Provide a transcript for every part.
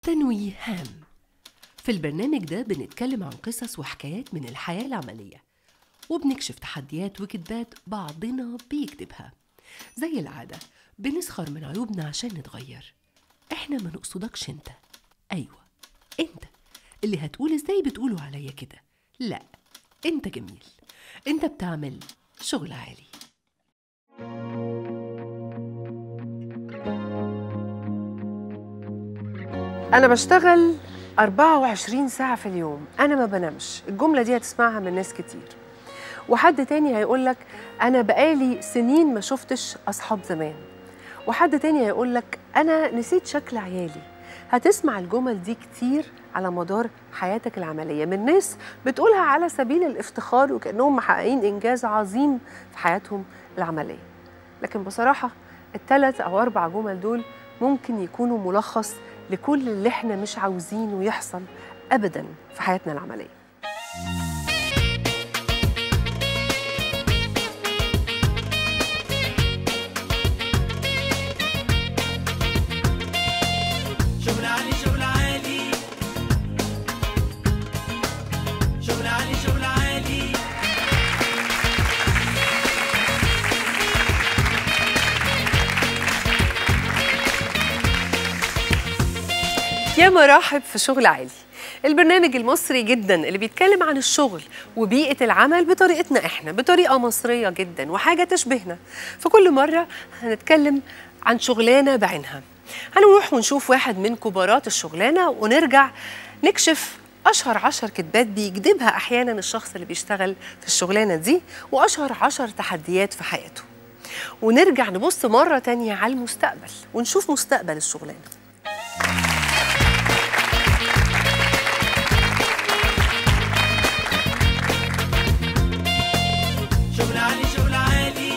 تنويه هام في البرنامج ده بنتكلم عن قصص وحكايات من الحياة العملية وبنكشف تحديات وكذبات بعضنا بيكتبها زي العادة بنسخر من عيوبنا عشان نتغير احنا ما نقصدكش انت ايوه انت اللي هتقول ازاي بتقولوا عليا كده لا انت جميل انت بتعمل شغل عالي أنا بشتغل 24 ساعة في اليوم أنا ما بنامش الجملة دي هتسمعها من ناس كتير وحد تاني هيقولك أنا بقالي سنين ما شفتش أصحاب زمان وحد تاني هيقولك أنا نسيت شكل عيالي هتسمع الجمل دي كتير على مدار حياتك العملية من ناس بتقولها على سبيل الافتخار وكأنهم محققين إنجاز عظيم في حياتهم العملية لكن بصراحة الثلاث أو أربع جمل دول ممكن يكونوا ملخص لكل اللي احنا مش عاوزينه يحصل أبدا في حياتنا العملية شغل عالي شغل عالي شغل عالي شغل عالي يا مرحب في شغل عالي البرنامج المصري جدا اللي بيتكلم عن الشغل وبيئة العمل بطريقتنا احنا بطريقة مصرية جدا وحاجة تشبهنا فكل مرة هنتكلم عن شغلانة بعينها هنروح ونشوف واحد من كبارات الشغلانة ونرجع نكشف أشهر عشر كتبات بيكذبها أحيانا الشخص اللي بيشتغل في الشغلانة دي وأشهر عشر تحديات في حياته ونرجع نبص مرة تانية على المستقبل ونشوف مستقبل الشغلانة شغل عالي شغل عالي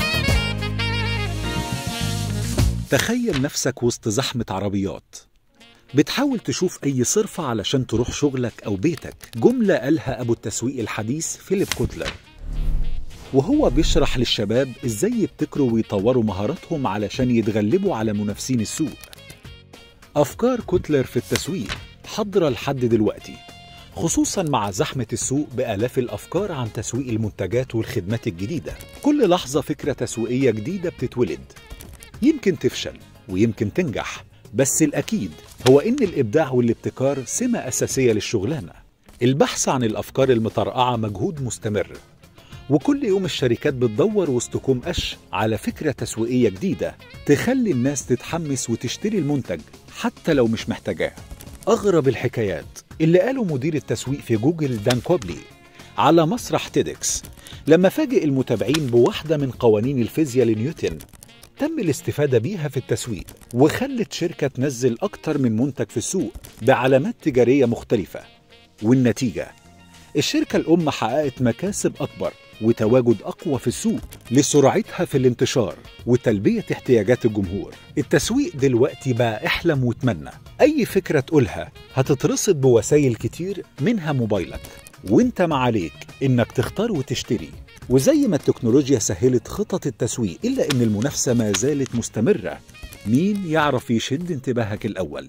تخيل نفسك وسط زحمة عربيات بتحاول تشوف أي صرفة علشان تروح شغلك أو بيتك جملة قالها أبو التسويق الحديث فيليب كوتلر وهو بيشرح للشباب إزاي يبتكروا ويطوروا مهاراتهم علشان يتغلبوا على منافسين السوق أفكار كوتلر في التسويق حاضرة لحد دلوقتي خصوصا مع زحمة السوق بآلاف الأفكار عن تسويق المنتجات والخدمات الجديدة كل لحظة فكرة تسويقية جديدة بتتولد يمكن تفشل ويمكن تنجح بس الأكيد هو إن الإبداع والابتكار سمة أساسية للشغلانة البحث عن الأفكار المطرقعة مجهود مستمر وكل يوم الشركات بتدور وسط كوم قش على فكرة تسويقية جديدة تخلي الناس تتحمس وتشتري المنتج حتى لو مش محتاجاه أغرب الحكايات اللي قاله مدير التسويق في جوجل دان كوبلي على مسرح تيدكس لما فاجئ المتابعين بواحدة من قوانين الفيزياء لنيوتن تم الاستفادة بيها في التسويق وخلت شركة تنزل أكتر من منتج في السوق بعلامات تجارية مختلفة والنتيجة الشركة الأم حققت مكاسب أكبر وتواجد أقوى في السوق لسرعتها في الانتشار وتلبية احتياجات الجمهور التسويق دلوقتي بقى احلم وتمنى أي فكرة تقولها هتترصد بوسائل كتير منها موبايلك وانت ما عليك انك تختار وتشتري وزي ما التكنولوجيا سهلت خطط التسويق إلا إن المنافسة ما زالت مستمرة مين يعرف يشد انتباهك الأول؟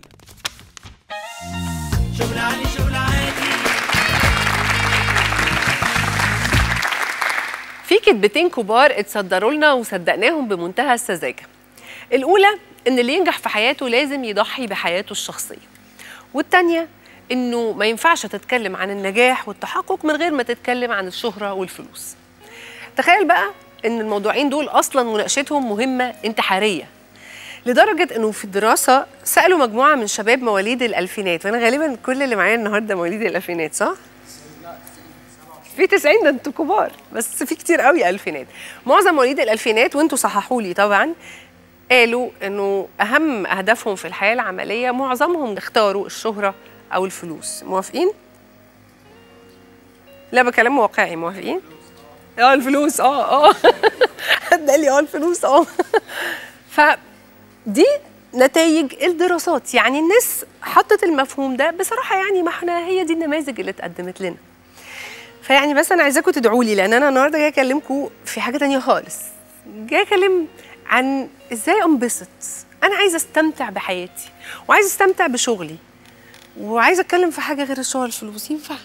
شغل عالي شغل عالي في كتبتين كبار اتصدروا لنا وصدقناهم بمنتهى السذاجة الأولى إن اللي ينجح في حياته لازم يضحي بحياته الشخصية والتانية إنه ما ينفعش تتكلم عن النجاح والتحقق من غير ما تتكلم عن الشهرة والفلوس تخيل بقى إن الموضوعين دول أصلا مناقشتهم مهمة انتحارية لدرجة إنه في الدراسة سألوا مجموعة من شباب مواليد الألفينات وأنا غالبا كل اللي معايا النهاردة مواليد الألفينات صح؟ في 90 ده انتوا كبار بس في كتير قوي الفينات معظم مواليد الالفينات وانتوا صححوا لي طبعا قالوا انه اهم اهدافهم في الحياه العمليه معظمهم اختاروا الشهره او الفلوس موافقين لا بكلام واقعي موافقين اه الفلوس اه اه حد قال لي اه الفلوس اه فدي نتائج الدراسات يعني الناس حطت المفهوم ده بصراحه يعني ما احنا هي دي النماذج اللي اتقدمت لنا فيعني بس انا عايزاكم تدعوا لي لان انا النهارده جايه اكلمكم في حاجه تانية خالص جايه اكلم عن ازاي انبسط انا عايزه استمتع بحياتي وعايزه استمتع بشغلي وعايزه اتكلم في حاجه غير الشغل الفلوس ينفع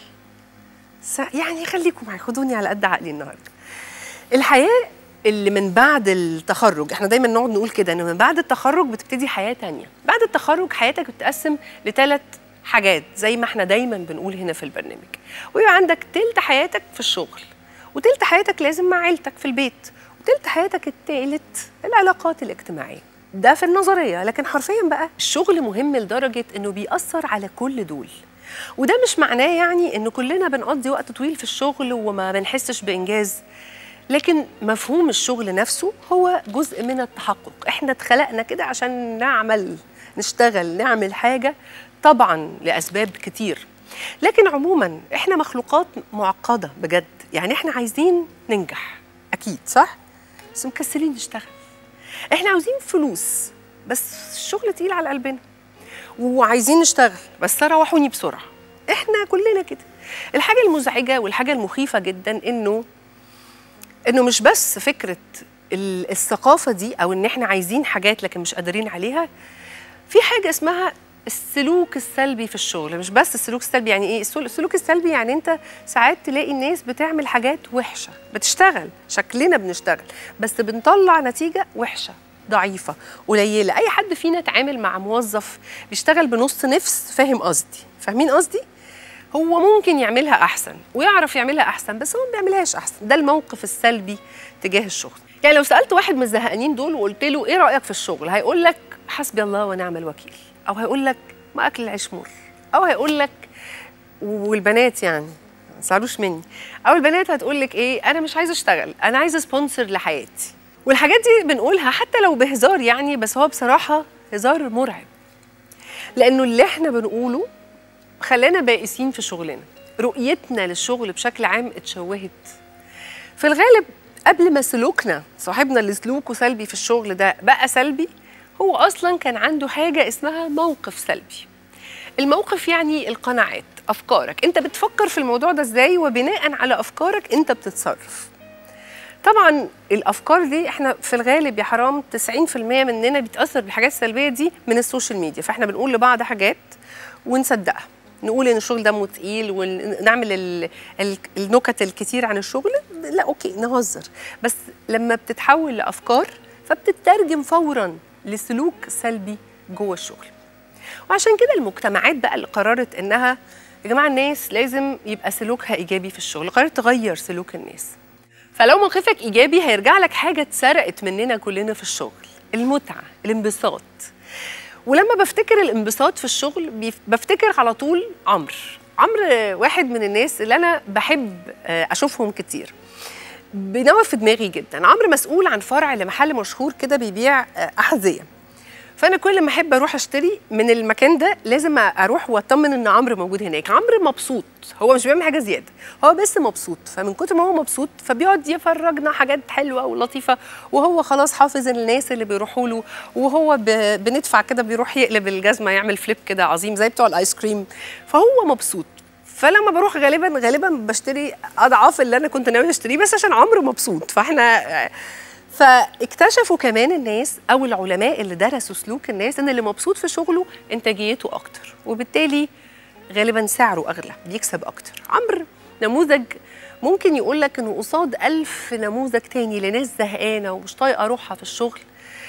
س- يعني خليكم معايا خدوني على قد عقلي النهارده الحياه اللي من بعد التخرج احنا دايما نقعد نقول كده ان من بعد التخرج بتبتدي حياه تانية بعد التخرج حياتك بتتقسم لثلاث حاجات زي ما احنا دايما بنقول هنا في البرنامج ويبقى عندك تلت حياتك في الشغل وتلت حياتك لازم مع عيلتك في البيت وتلت حياتك التالت العلاقات الاجتماعيه ده في النظريه لكن حرفيا بقى الشغل مهم لدرجه انه بيأثر على كل دول وده مش معناه يعني ان كلنا بنقضي وقت طويل في الشغل وما بنحسش بانجاز لكن مفهوم الشغل نفسه هو جزء من التحقق احنا اتخلقنا كده عشان نعمل نشتغل نعمل حاجة طبعا لأسباب كتير لكن عموما احنا مخلوقات معقدة بجد يعني احنا عايزين ننجح أكيد صح؟ بس مكسلين نشتغل احنا عاوزين فلوس بس الشغل تقيل على قلبنا وعايزين نشتغل بس روحوني بسرعة احنا كلنا كده الحاجة المزعجة والحاجة المخيفة جدا انه انه مش بس فكره ال- الثقافه دي او ان احنا عايزين حاجات لكن مش قادرين عليها في حاجه اسمها السلوك السلبي في الشغل مش بس السلوك السلبي يعني ايه السل- السلوك السلبي يعني انت ساعات تلاقي الناس بتعمل حاجات وحشه بتشتغل شكلنا بنشتغل بس بنطلع نتيجه وحشه ضعيفه قليله اي حد فينا اتعامل مع موظف بيشتغل بنص نفس فاهم قصدي فاهمين قصدي هو ممكن يعملها احسن ويعرف يعملها احسن بس هو ما بيعملهاش احسن ده الموقف السلبي تجاه الشغل يعني لو سالت واحد من الزهقانين دول وقلت له ايه رايك في الشغل هيقول لك حسبي الله ونعم الوكيل او هيقول لك ما اكل العيش مر او هيقول لك والبنات يعني ما تزعلوش مني او البنات هتقول لك ايه انا مش عايزه اشتغل انا عايزه سبونسر لحياتي والحاجات دي بنقولها حتى لو بهزار يعني بس هو بصراحه هزار مرعب لانه اللي احنا بنقوله خلانا بائسين في شغلنا رؤيتنا للشغل بشكل عام اتشوهت في الغالب قبل ما سلوكنا صاحبنا اللي سلوكه سلبي في الشغل ده بقى سلبي هو اصلا كان عنده حاجه اسمها موقف سلبي الموقف يعني القناعات افكارك انت بتفكر في الموضوع ده ازاي وبناء على افكارك انت بتتصرف طبعا الافكار دي احنا في الغالب يا حرام 90% مننا بيتاثر بالحاجات السلبيه دي من السوشيال ميديا فاحنا بنقول لبعض حاجات ونصدقها نقول ان الشغل دمه تقيل ونعمل ال- ال- النكت الكتير عن الشغل لا اوكي نهزر بس لما بتتحول لافكار فبتترجم فورا لسلوك سلبي جوه الشغل وعشان كده المجتمعات بقى اللي قررت انها يا جماعه الناس لازم يبقى سلوكها ايجابي في الشغل قررت تغير سلوك الناس فلو موقفك ايجابي هيرجع لك حاجه اتسرقت مننا كلنا في الشغل المتعه الانبساط ولما بفتكر الانبساط في الشغل بيف- بفتكر على طول عمرو عمرو واحد من الناس اللي انا بحب آه، اشوفهم كتير بينور في دماغي جدا عمرو مسؤول عن فرع لمحل مشهور كده بيبيع آه، احذيه فانا كل ما احب اروح اشتري من المكان ده لازم اروح واطمن ان عمرو موجود هناك عمرو مبسوط هو مش بيعمل حاجه زياده هو بس مبسوط فمن كتر ما هو مبسوط فبيقعد يفرجنا حاجات حلوه ولطيفه وهو خلاص حافظ الناس اللي بيروحوا له وهو ب... بندفع كده بيروح يقلب الجزمه يعمل فليب كده عظيم زي بتوع الايس كريم فهو مبسوط فلما بروح غالبا غالبا بشتري اضعاف اللي انا كنت ناوي اشتريه بس عشان عمرو مبسوط فاحنا فاكتشفوا كمان الناس او العلماء اللي درسوا سلوك الناس ان اللي مبسوط في شغله انتاجيته اكتر وبالتالي غالبا سعره اغلى بيكسب اكتر عمرو نموذج ممكن يقول لك انه قصاد ألف نموذج تاني لناس زهقانه ومش طايقه روحها في الشغل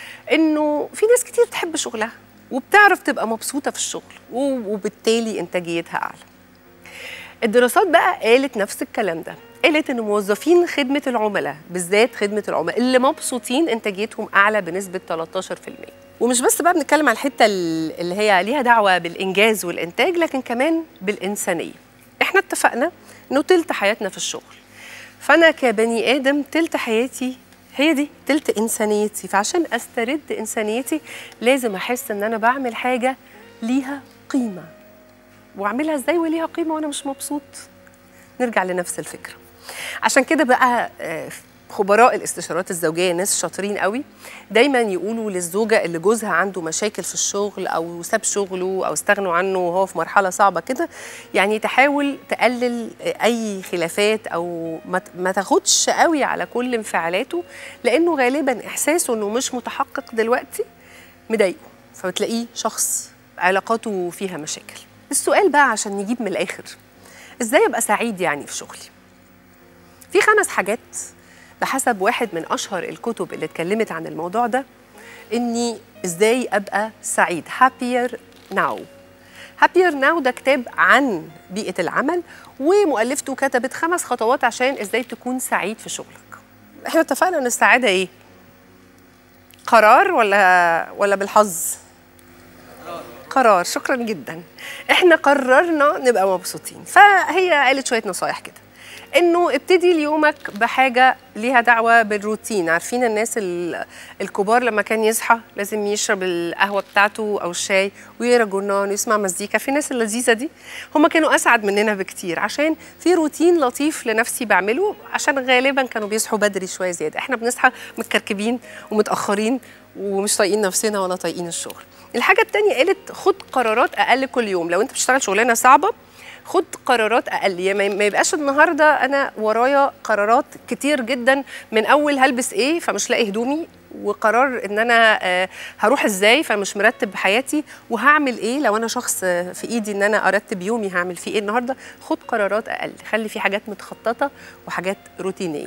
انه في ناس كتير بتحب شغلها وبتعرف تبقى مبسوطه في الشغل و- وبالتالي انتاجيتها اعلى الدراسات بقى قالت نفس الكلام ده قالت ان موظفين خدمه العملاء بالذات خدمه العملاء اللي مبسوطين انتاجيتهم اعلى بنسبه 13% ومش بس بقى بنتكلم على الحته ال- اللي هي ليها دعوه بالانجاز والانتاج لكن كمان بالانسانيه احنا اتفقنا انه تلت حياتنا في الشغل فانا كبني ادم تلت حياتي هي دي تلت انسانيتي فعشان استرد انسانيتي لازم احس ان انا بعمل حاجه ليها قيمه واعملها ازاي وليها قيمه وانا مش مبسوط نرجع لنفس الفكره عشان كده بقى آه، خبراء الاستشارات الزوجيه ناس شاطرين قوي دايما يقولوا للزوجه اللي جوزها عنده مشاكل في الشغل او ساب شغله او استغنوا عنه وهو في مرحله صعبه كده يعني تحاول تقلل آه، اي خلافات او ما ت- ما تاخدش قوي على كل انفعالاته لانه غالبا احساسه انه مش متحقق دلوقتي مضايقه فبتلاقيه شخص علاقاته فيها مشاكل السؤال بقى عشان نجيب من الاخر ازاي ابقى سعيد يعني في شغلي في خمس حاجات بحسب واحد من اشهر الكتب اللي اتكلمت عن الموضوع ده اني ازاي ابقى سعيد happier now happier now ده كتاب عن بيئه العمل ومؤلفته كتبت خمس خطوات عشان ازاي تكون سعيد في شغلك احنا اتفقنا ان السعاده ايه قرار ولا ولا بالحظ قرار شكرا جدا احنا قررنا نبقى مبسوطين فهي قالت شويه نصايح كده انه ابتدي ليومك بحاجه ليها دعوه بالروتين عارفين الناس ال- الكبار لما كان يصحى لازم يشرب القهوه بتاعته او الشاي ويقرا جورنال ويسمع مزيكا في الناس اللذيذه دي هم كانوا اسعد مننا بكتير عشان في روتين لطيف لنفسي بعمله عشان غالبا كانوا بيصحوا بدري شويه زياده احنا بنصحى متكركبين ومتاخرين ومش طايقين نفسنا ولا طايقين الشغل الحاجه التانية قالت خد قرارات اقل كل يوم لو انت بتشتغل شغلانه صعبه خد قرارات اقل يعني ما- ما يبقاش النهارده انا ورايا قرارات كتير جدا من اول هلبس ايه فمش لاقي هدومي وقرار ان انا آه، هروح ازاي فمش مرتب حياتي وهعمل ايه لو انا شخص آه، في ايدي ان انا ارتب يومي هعمل فيه ايه النهارده خد قرارات اقل خلي في حاجات متخططه وحاجات روتينيه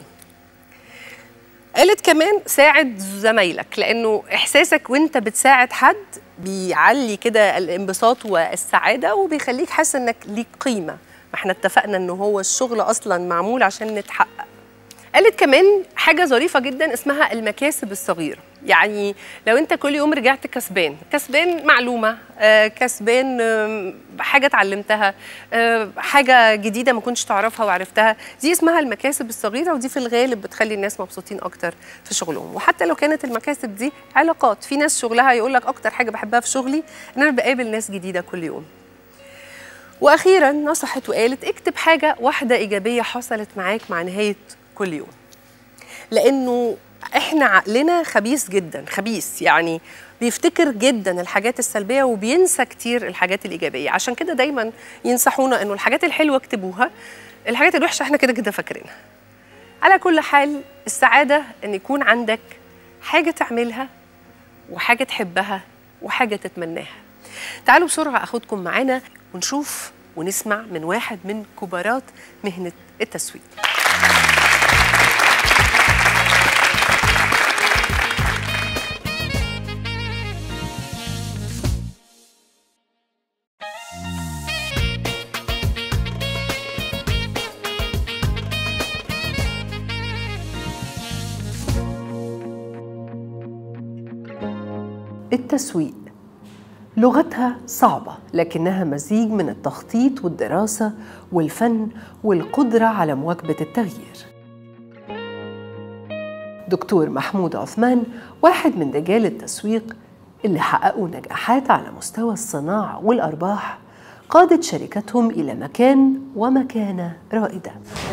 قالت كمان ساعد زمايلك لانه احساسك وانت بتساعد حد بيعلي كده الانبساط والسعاده وبيخليك حاسس انك ليك قيمه ما احنا اتفقنا ان هو الشغل اصلا معمول عشان نتحقق قالت كمان حاجة ظريفة جدا اسمها المكاسب الصغيرة يعني لو انت كل يوم رجعت كسبان كسبان معلومة آه، كسبان آم، حاجة اتعلمتها آه، حاجة جديدة ما كنتش تعرفها وعرفتها دي اسمها المكاسب الصغيرة ودي في الغالب بتخلي الناس مبسوطين أكتر في شغلهم وحتى لو كانت المكاسب دي علاقات في ناس شغلها يقول لك أكتر حاجة بحبها في شغلي إن أنا بقابل ناس جديدة كل يوم واخيرا نصحت وقالت اكتب حاجه واحده ايجابيه حصلت معاك مع نهايه كل يوم لانه احنا عقلنا خبيث جدا خبيث يعني بيفتكر جدا الحاجات السلبيه وبينسى كتير الحاجات الايجابيه عشان كده دايما ينصحونا انه الحاجات الحلوه اكتبوها الحاجات الوحشه احنا كده كده فاكرينها على كل حال السعاده ان يكون عندك حاجه تعملها وحاجه تحبها وحاجه تتمناها تعالوا بسرعه اخدكم معانا ونشوف ونسمع من واحد من كبارات مهنه التسويق التسويق لغتها صعبة لكنها مزيج من التخطيط والدراسة والفن والقدرة على مواكبة التغيير دكتور محمود عثمان واحد من رجال التسويق اللي حققوا نجاحات على مستوى الصناعة والأرباح قادت شركتهم إلى مكان ومكانة رائدة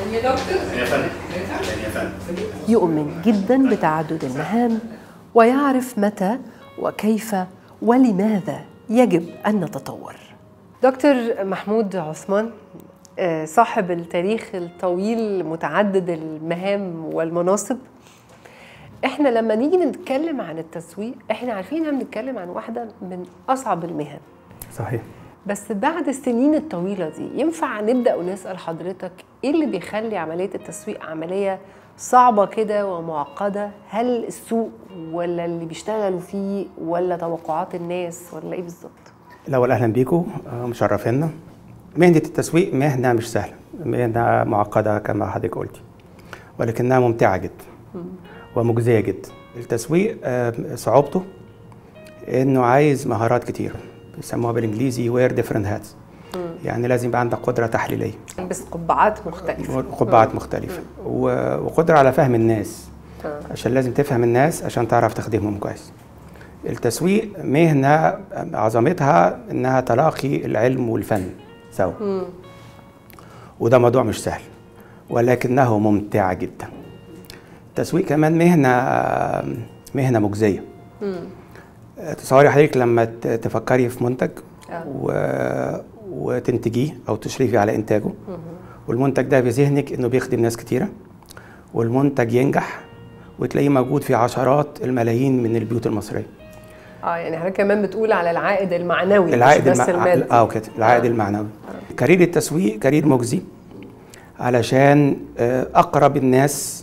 يؤمن جدا بتعدد المهام ويعرف متى وكيف ولماذا يجب أن نتطور دكتور محمود عثمان آه، صاحب التاريخ الطويل متعدد المهام والمناصب احنا لما نيجي نتكلم عن التسويق احنا عارفين ان بنتكلم عن واحده من اصعب المهن صحيح بس بعد السنين الطويله دي ينفع نبدا ونسال حضرتك ايه اللي بيخلي عمليه التسويق عمليه صعبه كده ومعقده هل السوق ولا اللي بيشتغلوا فيه ولا توقعات الناس ولا ايه بالظبط الأول أهلا بيكم آه، مشرفينا مهنة التسويق مهنة مش سهلة مهنة معقدة كما حضرتك قلتي ولكنها ممتعة جدا ومجزية جدا التسويق آه، صعوبته إنه عايز مهارات كتير بيسموها بالإنجليزي وير ديفرنت هاتس يعني لازم يبقى عندك قدرة تحليلية بس قبعات مختلفه قبعات مختلفة و- وقدرة على فهم الناس آه. عشان لازم تفهم الناس عشان تعرف تخدمهم كويس التسويق مهنة عظمتها إنها تلاقي العلم والفن سوا وده موضوع مش سهل ولكنه ممتع جدا التسويق كمان مهنة مهنة مجزية تصوري حضرتك لما ت- تفكري في منتج آه. و... وتنتجيه او تشرفي على انتاجه والمنتج ده في ذهنك انه بيخدم ناس كتيره والمنتج ينجح وتلاقيه موجود في عشرات الملايين من البيوت المصريه اه يعني حضرتك كمان بتقول على العائد المعنوي العائد مش بس المع... المادي اه كده العائد المعنوي كارير التسويق كارير مجزي علشان آه، اقرب الناس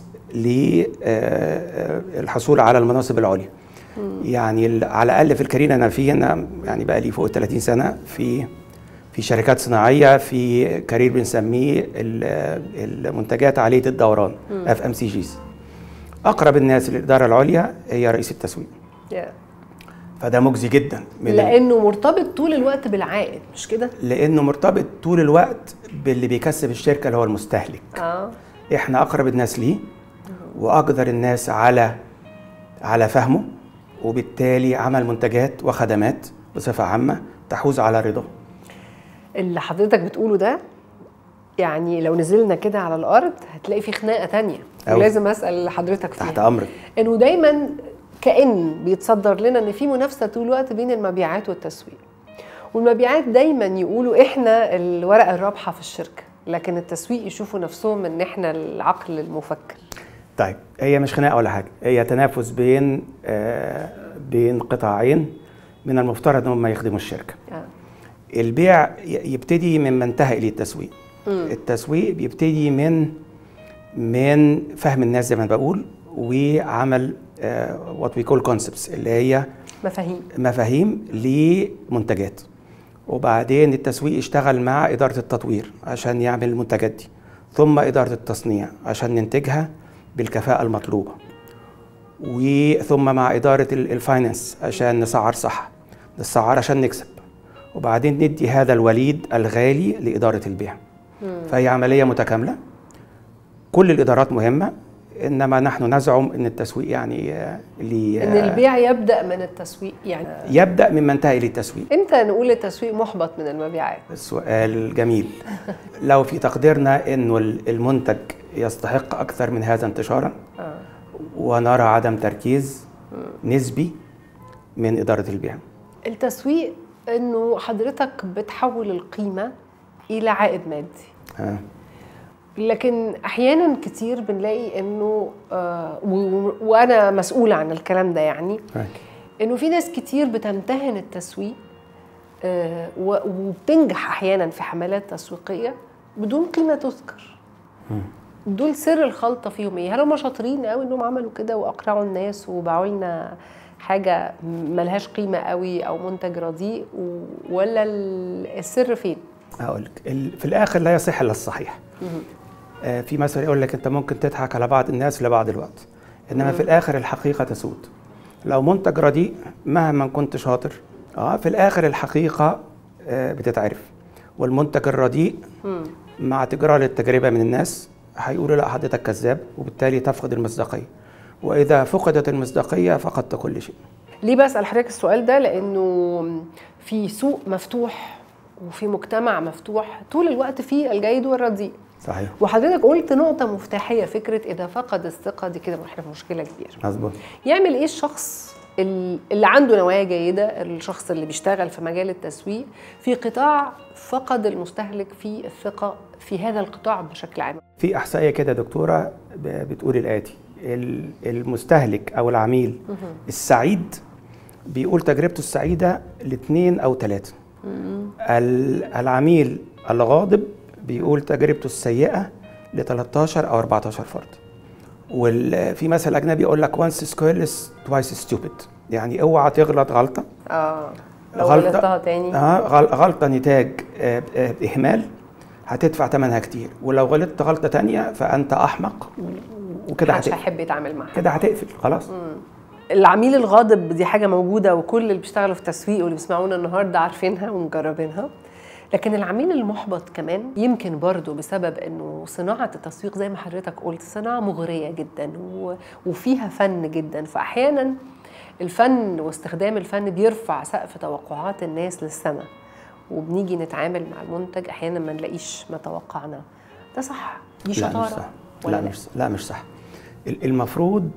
للحصول على المناصب العليا يعني ال- على الاقل في الكارير انا فيه انا يعني بقى لي فوق 30 سنه في في شركات صناعيه في كارير بنسميه ال- المنتجات عاليه الدوران اف ام سي جيز اقرب الناس للاداره العليا هي رئيس التسويق yeah. فده مجزي جدا من ال- لانه مرتبط طول الوقت بالعائد مش كده؟ لانه مرتبط طول الوقت باللي بيكسب الشركه اللي هو المستهلك اه احنا اقرب الناس ليه واقدر الناس على على فهمه وبالتالي عمل منتجات وخدمات بصفه عامه تحوز على رضاه اللي حضرتك بتقوله ده يعني لو نزلنا كده على الارض هتلاقي في خناقه تانية أوي. ولازم اسال حضرتك فيها تحت امرك انه دايما كأن بيتصدر لنا ان في منافسه طول الوقت بين المبيعات والتسويق والمبيعات دايما يقولوا احنا الورقه الرابحه في الشركه لكن التسويق يشوفوا نفسهم ان احنا العقل المفكر طيب هي مش خناقه ولا حاجه هي تنافس بين آه بين قطاعين من المفترض ان هم يخدموا الشركه آه. البيع ي- يبتدي من منتهى اليه التسويق التسويق بيبتدي من من فهم الناس زي ما أنا بقول وعمل وات وي كول كونسبتس اللي هي مفاهيم مفاهيم لمنتجات وبعدين التسويق اشتغل مع إدارة التطوير عشان يعمل المنتجات دي ثم إدارة التصنيع عشان ننتجها بالكفاءة المطلوبة وثم مع إدارة ال- الفاينانس عشان نسعر صح نسعر عشان نكسب وبعدين ندي هذا الوليد الغالي لإدارة البيع فهي عملية متكاملة كل الإدارات مهمة إنما نحن نزعم إن التسويق يعني آه، ليه ان البيع يبدا من التسويق يعني يبدأ من منتهى إليه التسويق امتى نقول التسويق محبط من المبيعات السؤال جميل لو في تقديرنا انه المنتج يستحق اكثر من هذا انتشارا ونرى عدم تركيز نسبي من اداره البيع التسويق انه حضرتك بتحول القيمه الى عائد مادي آه. لكن احيانا كتير بنلاقي انه آه و- و- وانا مسؤوله عن الكلام ده يعني انه في ناس كتير بتمتهن التسويق آه و- وبتنجح احيانا في حملات تسويقيه بدون قيمه تذكر دول سر الخلطه فيهم ايه؟ هل هم شاطرين قوي انهم عملوا كده واقنعوا الناس وباعوا لنا حاجه ملهاش قيمه قوي او منتج رديء و- ولا ال- السر فين؟ هقول لك ال- في الاخر لا يصح الا الصحيح آه في مثل يقول لك انت ممكن تضحك على بعض الناس لبعض الوقت انما في الاخر الحقيقه تسود لو منتج رديء مهما كنت شاطر اه في الاخر الحقيقه آه بتتعرف والمنتج الرديء مع تكرار التجربه من الناس هيقولوا لا حضرتك كذاب وبالتالي تفقد المصداقيه واذا فقدت المصداقيه فقدت كل شيء ليه بسأل حضرتك السؤال ده؟ لأنه في سوق مفتوح وفي مجتمع مفتوح طول الوقت فيه الجيد والرديء صحيح وحضرتك قلت نقطة مفتاحية فكرة إذا فقد الثقة دي كده احنا في مشكلة كبيرة مظبوط يعمل إيه الشخص ال- اللي عنده نوايا جيدة الشخص اللي بيشتغل في مجال التسويق في قطاع فقد المستهلك فيه الثقة في هذا القطاع بشكل عام في احصائيه كده دكتوره ب- بتقول الاتي ال- المستهلك او العميل السعيد بيقول تجربته السعيده لاثنين او ثلاثه العميل الغاضب بيقول تجربته السيئه ل 13 او 14 فرد وفي مثل اجنبي يقول لك once careless twice stupid يعني اوعى تغلط غلطه اه لو غلطتها تاني اه غل- غلطه نتاج آه، آه، اهمال هتدفع ثمنها كتير ولو غلطت غلطه تانية فانت احمق وكده محدش هتقفل هيحب يتعامل معاها كده هتقفل خلاص العميل الغاضب دي حاجة موجودة وكل اللي بيشتغلوا في تسويق واللي بيسمعونا النهاردة عارفينها ومجربينها لكن العميل المحبط كمان يمكن برضه بسبب انه صناعة التسويق زي ما حضرتك قلت صناعة مغرية جدا و- وفيها فن جدا فأحيانا الفن واستخدام الفن بيرفع سقف توقعات الناس للسماء وبنيجي نتعامل مع المنتج احيانا ما نلاقيش ما توقعنا ده صح دي لا مش شطارة صح ولا لا مش لا مش صح ال- المفروض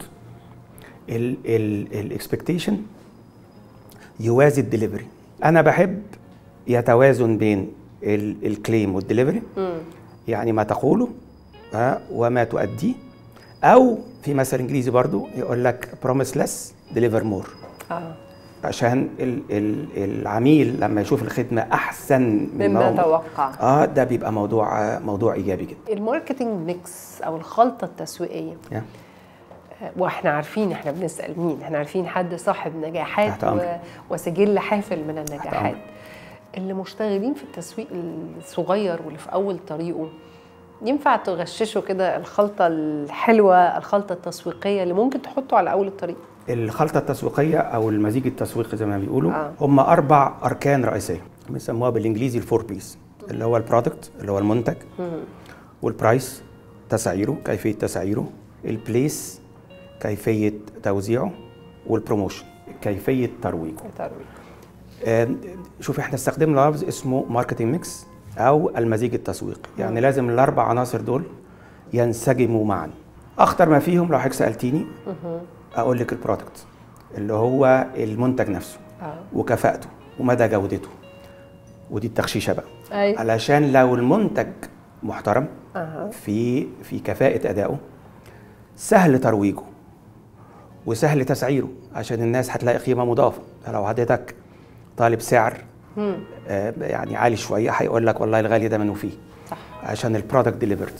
الاكسبكتيشن يوازي الدليفري انا بحب يتوازن بين الكليم والدليفري يعني ما تقوله ها، وما تؤديه او في مثل انجليزي برضو يقول لك promise less deliver more اه عشان ال ال العميل لما يشوف الخدمه احسن مما هو- توقع اه ده بيبقى موضوع موضوع ايجابي جدا الماركتنج ميكس او الخلطه التسويقيه يا. واحنا عارفين احنا بنسال مين احنا عارفين حد صاحب نجاحات تحت أمرك. و... وسجل حافل من النجاحات أمرك. اللي مشتغلين في التسويق الصغير واللي في اول طريقه ينفع تغششوا كده الخلطه الحلوه الخلطه التسويقيه اللي ممكن تحطه على اول الطريق الخلطه التسويقيه او المزيج التسويقي زي ما بيقولوا آه. آه. هم اربع اركان رئيسيه بيسموها بالانجليزي الفور بيس اللي هو البرودكت اللي هو المنتج والبرايس تسعيره كيفيه تسعيره البليس كيفيه توزيعه والبروموشن كيفيه ترويجه الترويج آم، شوف احنا استخدمنا لفظ اسمه ماركتنج ميكس او المزيج التسويقي يعني لازم الاربع عناصر دول ينسجموا معا اخطر ما فيهم لو حضرتك سالتيني اقول لك البرودكت اللي هو المنتج نفسه آه. وكفاءته ومدى جودته ودي التخشيشه بقى أي. علشان لو المنتج محترم أها. في في كفاءه ادائه سهل ترويجه وسهل تسعيره عشان الناس هتلاقي قيمه مضافه لو حضرتك طالب سعر آه يعني عالي شويه هيقول لك والله الغالي ده منه فيه صح. عشان البرودكت ديليفرد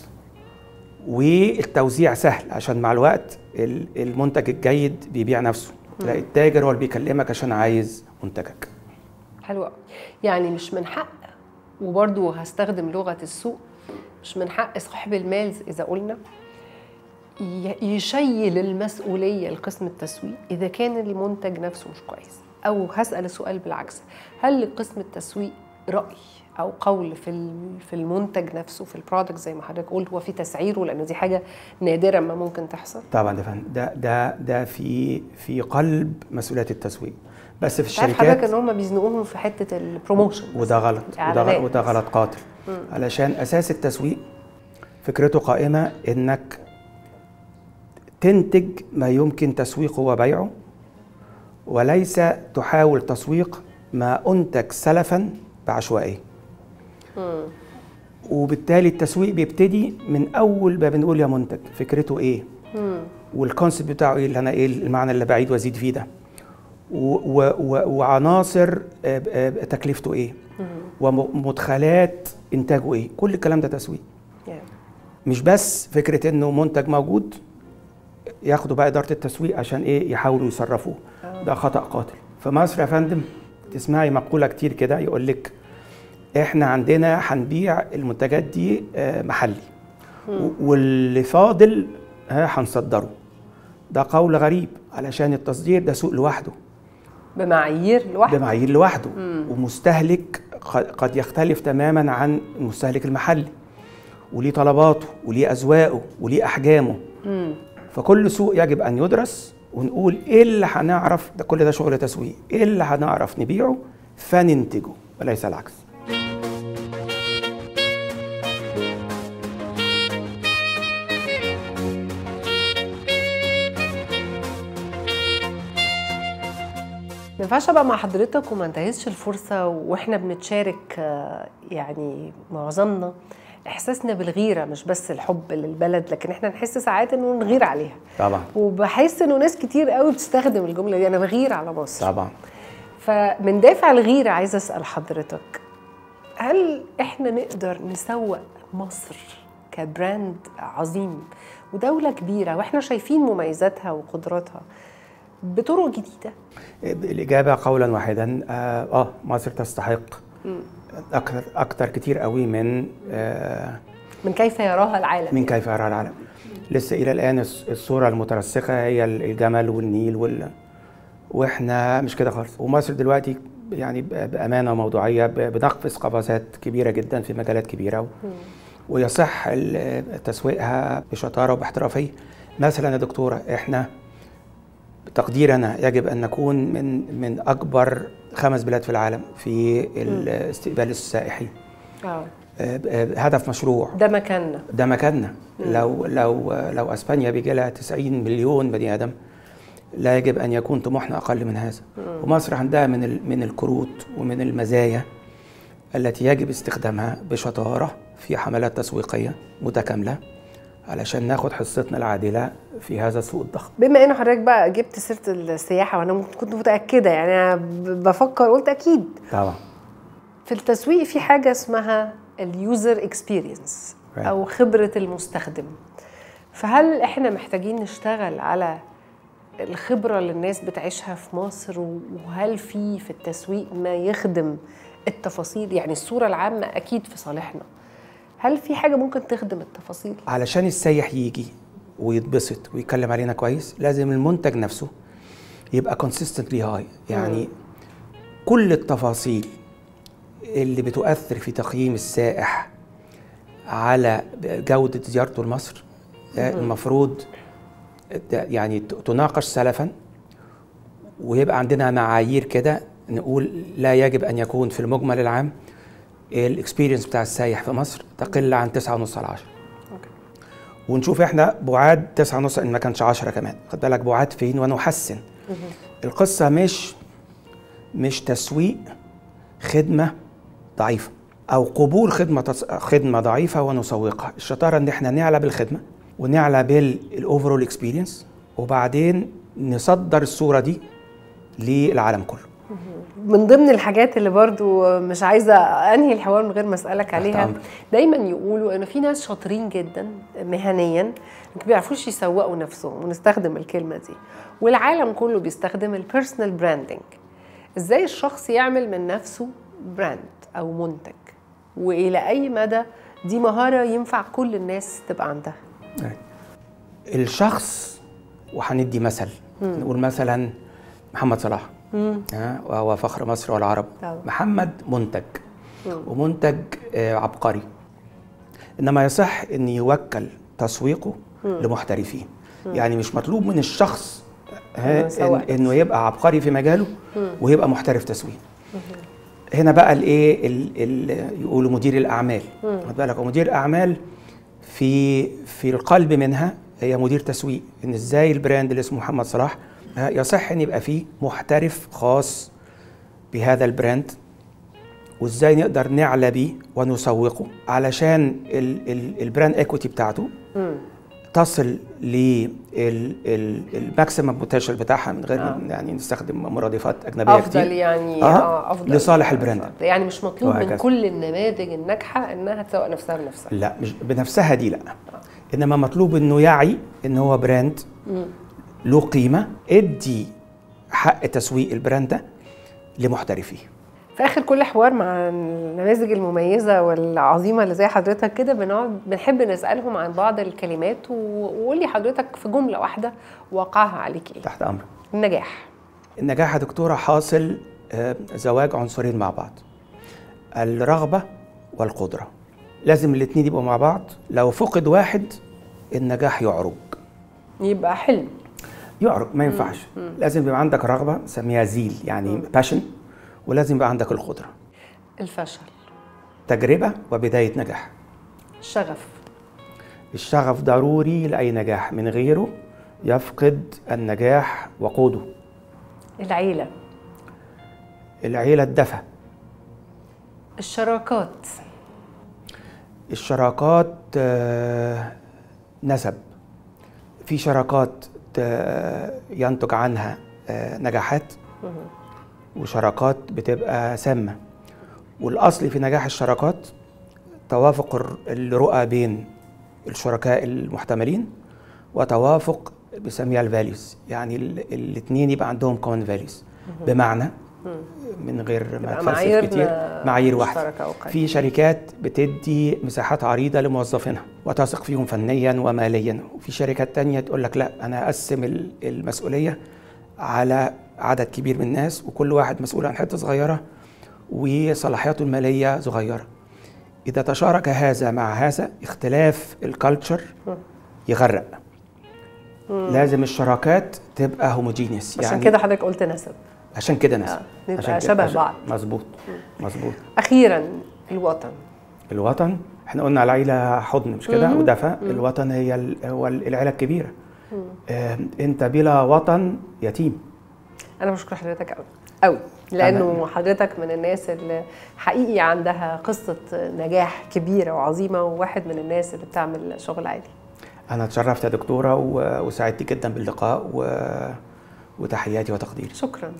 والتوزيع سهل عشان مع الوقت ال- المنتج الجيد بيبيع نفسه تلاقي التاجر هو اللي بيكلمك عشان عايز منتجك حلو قوي يعني مش من حق وبرضو هستخدم لغه السوق مش من حق صاحب المال اذا قلنا ي- يشيل المسؤوليه لقسم التسويق اذا كان المنتج نفسه مش كويس او هسال السؤال بالعكس هل لقسم التسويق راي او قول في ال- في المنتج نفسه في البرودكت زي ما حضرتك قلت وفي تسعيره لان دي حاجه نادره ما ممكن تحصل طبعا ده فن ده ده ده في في قلب مسؤوليات التسويق بس في عارف حضرتك الشركات ان هم بيزنقوهم في حته البروموشن وده غلط وده غلط, إعلانات. وده غلط قاتل علشان اساس التسويق فكرته قائمه انك تنتج ما يمكن تسويقه وبيعه وليس تحاول تسويق ما انتج سلفا بعشوائيه وبالتالي التسويق بيبتدي من اول ما بنقول يا منتج فكرته ايه والكونسيبت بتاعه ايه اللي انا ايه المعنى اللي بعيد وازيد فيه ده و و و وعناصر آه، آه، تكلفته ايه ومدخلات انتاجه ايه كل الكلام ده تسويق يعني. مش بس فكره انه منتج موجود ياخدوا بقى اداره التسويق عشان ايه يحاولوا يصرفوه ده خطا قاتل في مصر يا فندم تسمعي مقوله كتير كده يقول لك احنا عندنا هنبيع المنتجات دي آه، محلي و- واللي فاضل ها هنصدره ده قول غريب علشان التصدير ده سوق لوحده بمعايير لوحده بمعايير لوحده ومستهلك ق- قد يختلف تماما عن المستهلك المحلي وليه طلباته وليه أذواقه وليه أحجامه فكل سوق يجب أن يدرس ونقول إيه اللي هنعرف ده كل ده شغل تسويق إيه اللي هنعرف نبيعه فننتجه وليس العكس ما ينفعش ابقى مع حضرتك وما انتهزش الفرصه واحنا بنتشارك آه، يعني معظمنا احساسنا بالغيره مش بس الحب للبلد لكن احنا نحس ساعات انه نغير عليها طبعا وبحس انه ناس كتير قوي بتستخدم الجمله دي انا بغير على مصر طبعا فمن دافع الغيره عايزه اسال حضرتك هل احنا نقدر نسوق مصر كبراند عظيم ودوله كبيره واحنا شايفين مميزاتها وقدراتها بطرق جديده الإجابة قولا واحدا آه, آه مصر تستحق أكثر أكثر كتير قوي من آه من كيف يراها العالم من كيف يرى العالم لسه الى الان الص- الصوره المترسخه هي ال- الجمل والنيل وال واحنا مش كده خالص ومصر دلوقتي يعني ب- بامانه وموضوعيه ب- بنقفز قفزات كبيره جدا في مجالات كبيره و... ويصح ال- تسويقها بشطاره وباحترافيه مثلا يا دكتوره احنا تقديرنا يجب ان نكون من من اكبر خمس بلاد في العالم في الاستقبال السائحي اه آه، آه، هدف مشروع ده مكاننا ده مكاننا لو لو لو اسبانيا بيجي لها 90 مليون بني ادم لا يجب ان يكون طموحنا اقل من هذا ومصر عندها من ال- من الكروت ومن المزايا التي يجب استخدامها بشطاره في حملات تسويقيه متكامله علشان ناخد حصتنا العادله في هذا السوق الضخم بما ان حضرتك بقى جبت سيره السياحه وانا كنت متاكده يعني انا ب- بفكر قلت اكيد طبعا في التسويق في حاجه اسمها اليوزر اكسبيرينس Right. او خبره المستخدم فهل احنا محتاجين نشتغل على الخبره اللي الناس بتعيشها في مصر وهل في في التسويق ما يخدم التفاصيل يعني الصوره العامه اكيد في صالحنا هل في حاجه ممكن تخدم التفاصيل علشان السايح يجي ويتبسط ويتكلم علينا كويس لازم المنتج نفسه يبقى consistently high يعني كل التفاصيل اللي بتؤثر في تقييم السائح على جودة زيارته لمصر آه، المفروض ده يعني ت- تناقش سلفا ويبقى عندنا معايير كده نقول لا يجب ان يكون في المجمل العام الاكسبيرينس بتاع السايح في مصر تقل عن 9.5 على 10 ونشوف احنا بعاد 9.5 ان ما كانش 10 كمان خد بالك بعاد فين ونحسن القصه مش مش تسويق خدمه ضعيفه او قبول خدمه تص... خدمه ضعيفه ونسوقها الشطاره ان احنا نعلى بالخدمه ونعلى بالاوفرول اكسبيرينس وبعدين نصدر الصوره دي للعالم كله من ضمن الحاجات اللي برضو مش عايزه انهي الحوار من غير ما اسالك عليها أمرك. دايما يقولوا انه في ناس شاطرين جدا مهنيا ما بيعرفوش يسوقوا نفسهم ونستخدم الكلمه دي والعالم كله بيستخدم البيرسونال براندنج ازاي الشخص يعمل من نفسه براند او منتج والى اي مدى دي مهاره ينفع كل الناس تبقى عندها الشخص وهندي مثل نقول مثلا محمد صلاح ها، وهو فخر مصر والعرب طبعا. محمد منتج ومنتج آه، عبقري انما يصح ان يوكل تسويقه لمحترفين يعني مش مطلوب من الشخص ها، إنه يسوق إن انه يبقى عبقري في مجاله ويبقى محترف تسويق هنا بقى الايه ال- ال- يقولوا مدير الاعمال خد بالك ومدير الاعمال في في القلب منها هي مدير تسويق ان ازاي البراند اللي اسمه محمد صلاح ها، يصح ان يبقى فيه محترف خاص بهذا البراند وازاي نقدر نعلى بيه ونسوقه علشان ال- ال- البراند ايكويتي بتاعته تصل للماكسيمم بوتنشال بتاعها من غير ما يعني نستخدم مرادفات اجنبيه افضل كتير يعني آه، اه افضل لصالح البراند. يعني مش مطلوب من وهكذا. كل النماذج الناجحه انها تسوق نفسها بنفسها لا مش بنفسها دي لا انما مطلوب انه يعي ان هو براند له قيمه ادي حق تسويق البراند ده لمحترفيه في اخر كل حوار مع النماذج المميزه والعظيمه اللي زي حضرتك كده بنقعد بنحب نسالهم عن بعض الكلمات و- وقول لي حضرتك في جمله واحده واقعها عليك ايه تحت امرك النجاح النجاح يا دكتوره حاصل آه، زواج عنصرين مع بعض الرغبه والقدره لازم الاثنين يبقوا مع بعض لو فقد واحد النجاح يعرج يبقى حلم يعرج ما ينفعش لازم يبقى عندك رغبه نسميها زيل يعني باشن ولازم يبقى عندك القدره الفشل تجربه وبدايه نجاح الشغف الشغف ضروري لاي نجاح من غيره يفقد النجاح وقوده العيله العيله الدفى الشراكات الشراكات آه، نسب في شراكات ت- ينتج عنها آه، نجاحات وشراكات بتبقى سامة والأصل في نجاح الشراكات توافق الر- الرؤى بين الشركاء المحتملين وتوافق بسميها الفاليوز يعني الاثنين يبقى عندهم كومن فاليوز بمعنى من غير ما يبقى اتفلسف معاييرنا كتير معايير واحده مشتركة وقيمة. في شركات بتدي مساحات عريضة لموظفينها وتثق فيهم فنيا وماليا وفي شركات تانية تقول لك لا أنا أقسم ال- المسؤولية على عدد كبير من الناس وكل واحد مسؤول عن حتة صغيرة وصلاحياته المالية صغيرة إذا تشارك هذا مع هذا اختلاف الكالتشر يغرق لازم الشراكات تبقى هوموجينيوس عشان كده حضرتك قلت نسب عشان كده ناس آه، نبقى عشان كده- شبه عشان- بعض. مظبوط مظبوط اخيرا الوطن الوطن احنا قلنا العيله حضن مش كده ودفى الوطن هي ال- هو ال- العيله الكبيره آه انت بلا وطن يتيم انا بشكر حضرتك قوي قوي لانه حضرتك من الناس اللي حقيقي عندها قصه نجاح كبيره وعظيمه وواحد من الناس اللي بتعمل شغل عالي انا اتشرفت يا دكتوره و- وسعدت جدا باللقاء و... وتحياتي وتقديري شكرا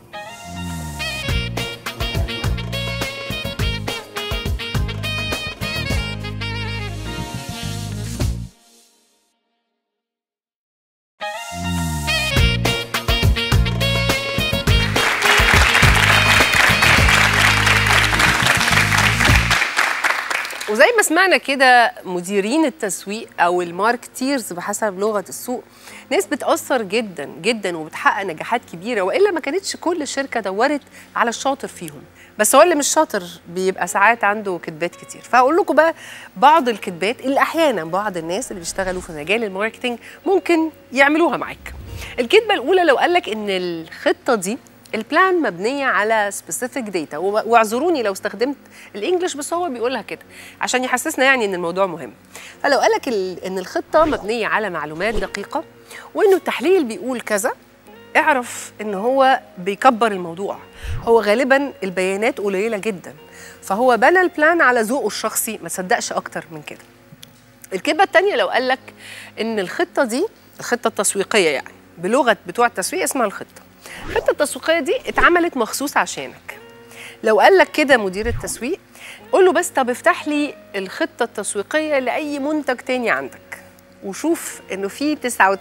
وزي ما سمعنا كده مديرين التسويق او الماركتيرز بحسب لغه السوق ناس بتاثر جدا جدا وبتحقق نجاحات كبيره والا ما كانتش كل شركه دورت على الشاطر فيهم بس هو اللي مش شاطر بيبقى ساعات عنده كذبات كتير فهقول لكم بقى بعض الكذبات اللي احيانا بعض الناس اللي بيشتغلوا في مجال الماركتينج ممكن يعملوها معاك الكذبه الاولى لو قال لك ان الخطه دي البلان مبنيه على سبيسيفيك داتا واعذروني لو استخدمت الانجليش بس هو بيقولها كده عشان يحسسنا يعني ان الموضوع مهم فلو قالك ال- ان الخطه مبنيه على معلومات دقيقه وانه التحليل بيقول كذا اعرف ان هو بيكبر الموضوع هو غالبا البيانات قليله جدا فهو بنى البلان على ذوقه الشخصي ما تصدقش اكتر من كده الكذبه الثانيه لو قال لك ان الخطه دي الخطه التسويقيه يعني بلغه بتوع التسويق اسمها الخطه الخطه التسويقيه دي اتعملت مخصوص عشانك لو قال لك كده مدير التسويق قول له بس طب افتح لي الخطه التسويقيه لاي منتج تاني عندك وشوف انه في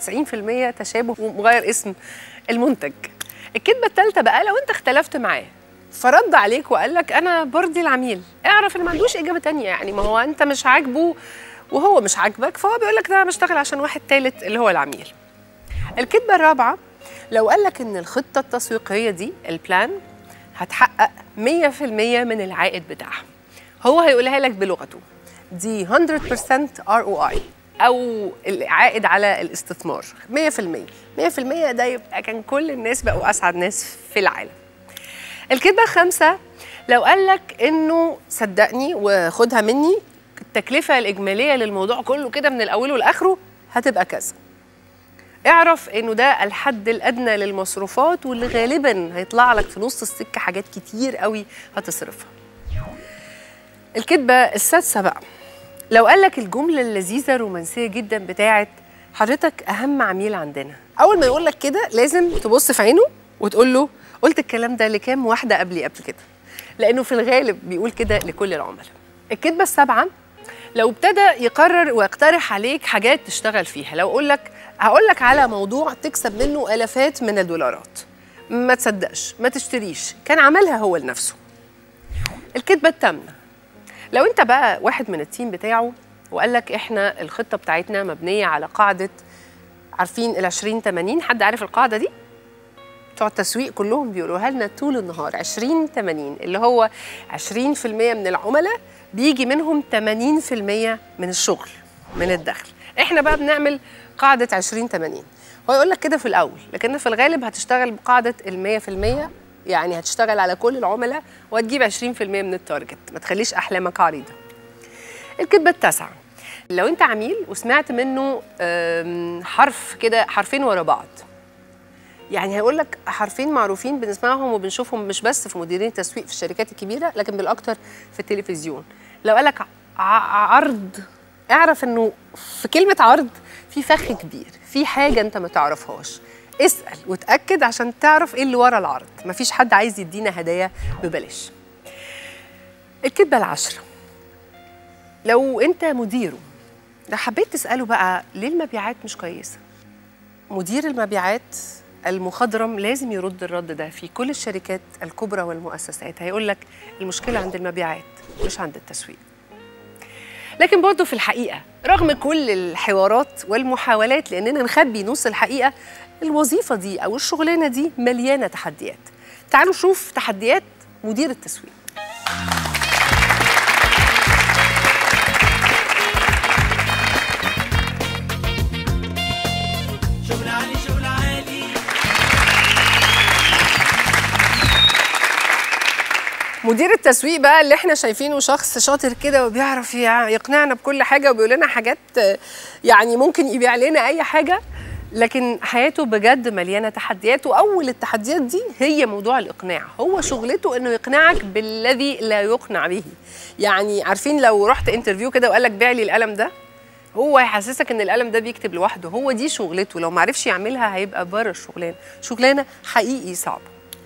99% تشابه ومغير اسم المنتج الكذبه الثالثه بقى لو انت اختلفت معاه فرد عليك وقال لك انا برضي العميل اعرف ان ما عندوش اجابه تانية يعني ما هو انت مش عاجبه وهو مش عاجبك فهو بيقول لك ده انا بشتغل عشان واحد ثالث اللي هو العميل الكذبه الرابعه لو قال لك ان الخطه التسويقيه دي البلان هتحقق 100% من العائد بتاعها هو هيقولها لك بلغته دي 100% ROI او العائد على الاستثمار 100% 100% ده يبقى كان كل الناس بقوا اسعد ناس في العالم الكذبه الخامسه لو قال لك انه صدقني وخدها مني التكلفه الاجماليه للموضوع كله كده من الاول لاخره هتبقى كذا اعرف انه ده الحد الادنى للمصروفات واللي غالبا هيطلع لك في نص السكه حاجات كتير قوي هتصرفها الكذبه السادسه بقى لو قال لك الجمله اللذيذه الرومانسيه جدا بتاعت حضرتك اهم عميل عندنا اول ما يقول لك كده لازم تبص في عينه وتقول له قلت الكلام ده لكام واحده قبلي قبل كده لانه في الغالب بيقول كده لكل العملاء الكذبه السابعه لو ابتدى يقرر ويقترح عليك حاجات تشتغل فيها لو اقول لك هقول لك على موضوع تكسب منه الافات من الدولارات ما تصدقش ما تشتريش كان عملها هو لنفسه الكذبه الثامنه لو انت بقى واحد من التيم بتاعه وقال لك احنا الخطه بتاعتنا مبنيه على قاعده عارفين ال 20 80 حد عارف القاعده دي بتوع التسويق كلهم بيقولوها لنا طول النهار 20 80 اللي هو 20% من العملاء بيجي منهم 80% من الشغل من الدخل احنا بقى بنعمل قاعده 20 80 هو يقول لك كده في الاول لكن في الغالب هتشتغل بقاعده ال 100% يعني هتشتغل على كل العملاء وهتجيب 20% من التارجت ما تخليش احلامك عريضه الكذبه التاسعه لو انت عميل وسمعت منه آم، حرف كده حرفين ورا بعض يعني هيقول لك حرفين معروفين بنسمعهم وبنشوفهم مش بس في مديرين التسويق في الشركات الكبيره لكن بالاكثر في التلفزيون لو قال لك ع- عرض اعرف انه في كلمه عرض في فخ كبير في حاجه انت ما تعرفهاش اسال وتاكد عشان تعرف ايه اللي ورا العرض مفيش حد عايز يدينا هدايا ببلاش الكذبه العشره لو انت مديره لو حبيت تساله بقى ليه المبيعات مش كويسه مدير المبيعات المخضرم لازم يرد الرد ده في كل الشركات الكبرى والمؤسسات هيقول لك المشكله عند المبيعات مش عند التسويق لكن برضه في الحقيقه رغم كل الحوارات والمحاولات لاننا نخبي نص الحقيقه الوظيفه دي او الشغلانه دي مليانه تحديات تعالوا نشوف تحديات مدير التسويق شغل عالي شغل عالي مدير التسويق بقى اللي احنا شايفينه شخص شاطر كده وبيعرف يع- يقنعنا بكل حاجه وبيقول لنا حاجات آه، يعني ممكن يبيع لنا اي حاجه لكن حياته بجد مليانه تحديات واول التحديات دي هي موضوع الاقناع هو شغلته انه يقنعك بالذي لا يقنع به يعني عارفين لو رحت انترفيو كده وقال لك بيع لي القلم ده هو هيحسسك ان القلم ده بيكتب لوحده هو دي شغلته لو معرفش يعملها هيبقى بره الشغلانه شغلانه حقيقي صعبه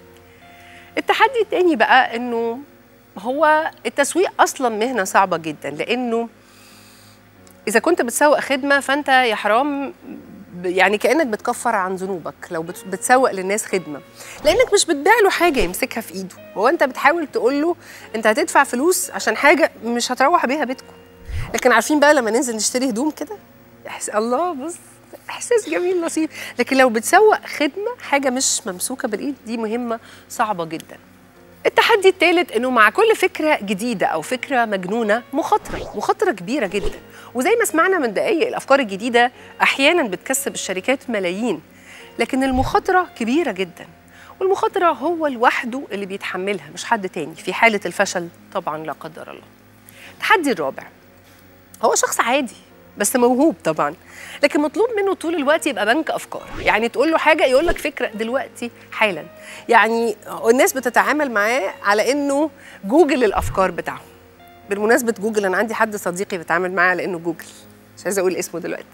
التحدي التاني بقى انه هو التسويق اصلا مهنه صعبه جدا لانه اذا كنت بتسوق خدمه فانت يا حرام ب- يعني كانك بتكفر عن ذنوبك لو بت- بتسوق للناس خدمه لانك مش بتبيع له حاجه يمسكها في ايده هو انت بتحاول تقول له انت هتدفع فلوس عشان حاجه مش هتروح بيها بيتكم لكن عارفين بقى لما ننزل نشتري هدوم كده إحس... الله بص احساس جميل لطيف لكن لو بتسوق خدمه حاجه مش ممسوكه بالايد دي مهمه صعبه جدا التحدي الثالث انه مع كل فكره جديده او فكره مجنونه مخاطره مخاطره كبيره جدا وزي ما سمعنا من دقايق الافكار الجديده احيانا بتكسب الشركات ملايين لكن المخاطره كبيره جدا والمخاطره هو لوحده اللي بيتحملها مش حد تاني في حاله الفشل طبعا لا قدر الله التحدي الرابع هو شخص عادي بس موهوب طبعا لكن مطلوب منه طول الوقت يبقى بنك افكار يعني تقول له حاجه يقول لك فكره دلوقتي حالا يعني الناس بتتعامل معاه على انه جوجل الافكار بتاعهم بالمناسبه جوجل انا عندي حد صديقي بيتعامل معاه على انه جوجل مش عايزه اقول اسمه دلوقتي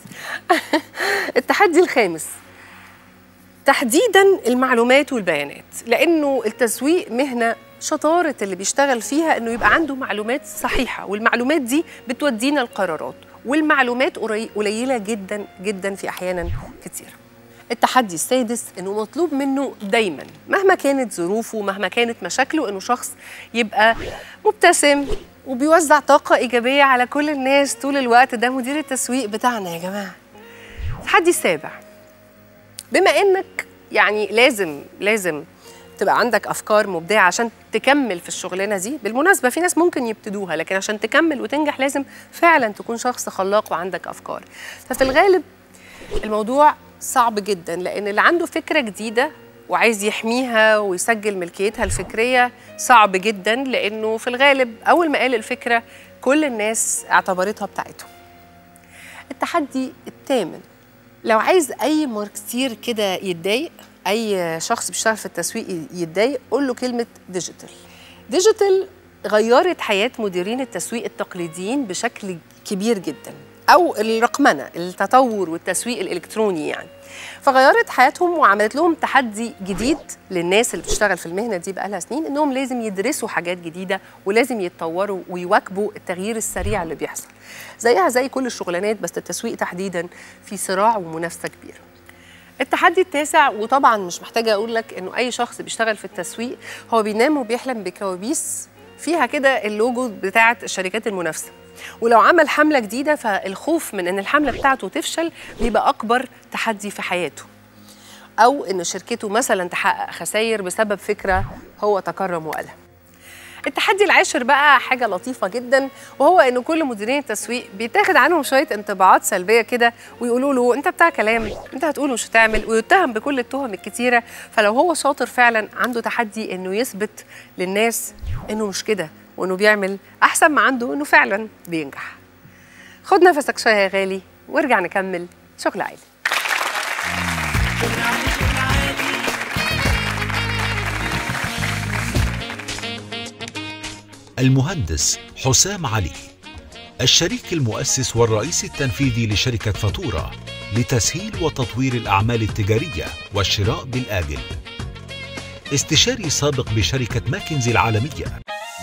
التحدي الخامس تحديدا المعلومات والبيانات لانه التسويق مهنه شطاره اللي بيشتغل فيها انه يبقى عنده معلومات صحيحه والمعلومات دي بتودينا القرارات والمعلومات قري- قليله جدا جدا في احيانا كتير التحدي السادس انه مطلوب منه دايما مهما كانت ظروفه مهما كانت مشاكله انه شخص يبقى مبتسم وبيوزع طاقه ايجابيه على كل الناس طول الوقت ده مدير التسويق بتاعنا يا جماعه التحدي السابع بما انك يعني لازم لازم تبقى عندك افكار مبدعه عشان تكمل في الشغلانه دي بالمناسبه في ناس ممكن يبتدوها لكن عشان تكمل وتنجح لازم فعلا تكون شخص خلاق وعندك افكار ففي الغالب الموضوع صعب جدا لان اللي عنده فكره جديده وعايز يحميها ويسجل ملكيتها الفكريه صعب جدا لانه في الغالب اول ما قال الفكره كل الناس اعتبرتها بتاعتهم التحدي الثامن لو عايز اي ماركتير كده يتضايق اي شخص بيشتغل في التسويق يتضايق قول له كلمه ديجيتال ديجيتال غيرت حياه مديرين التسويق التقليديين بشكل كبير جدا او الرقمنه التطور والتسويق الالكتروني يعني فغيرت حياتهم وعملت لهم تحدي جديد للناس اللي بتشتغل في المهنه دي بقالها سنين انهم لازم يدرسوا حاجات جديده ولازم يتطوروا ويواكبوا التغيير السريع اللي بيحصل زيها زي كل الشغلانات بس التسويق تحديدا في صراع ومنافسه كبيره التحدي التاسع وطبعا مش محتاجه اقول لك انه اي شخص بيشتغل في التسويق هو بينام وبيحلم بكوابيس فيها كده اللوجو بتاعه الشركات المنافسه ولو عمل حمله جديده فالخوف من ان الحمله بتاعته تفشل بيبقى اكبر تحدي في حياته او ان شركته مثلا تحقق خسائر بسبب فكره هو تكرم وقالها التحدي العاشر بقى حاجه لطيفه جدا وهو ان كل مديرين التسويق بيتاخد عنهم شويه انطباعات سلبيه كده ويقولوا له انت بتاع كلام انت هتقول مش هتعمل ويتهم بكل التهم الكتيره فلو هو شاطر فعلا عنده تحدي انه يثبت للناس انه مش كده وانه بيعمل احسن ما عنده انه فعلا بينجح خد نفسك شويه يا غالي وارجع نكمل شغل عالي المهندس حسام علي الشريك المؤسس والرئيس التنفيذي لشركة فاتورة لتسهيل وتطوير الأعمال التجارية والشراء بالآجل استشاري سابق بشركة ماكنزي العالمية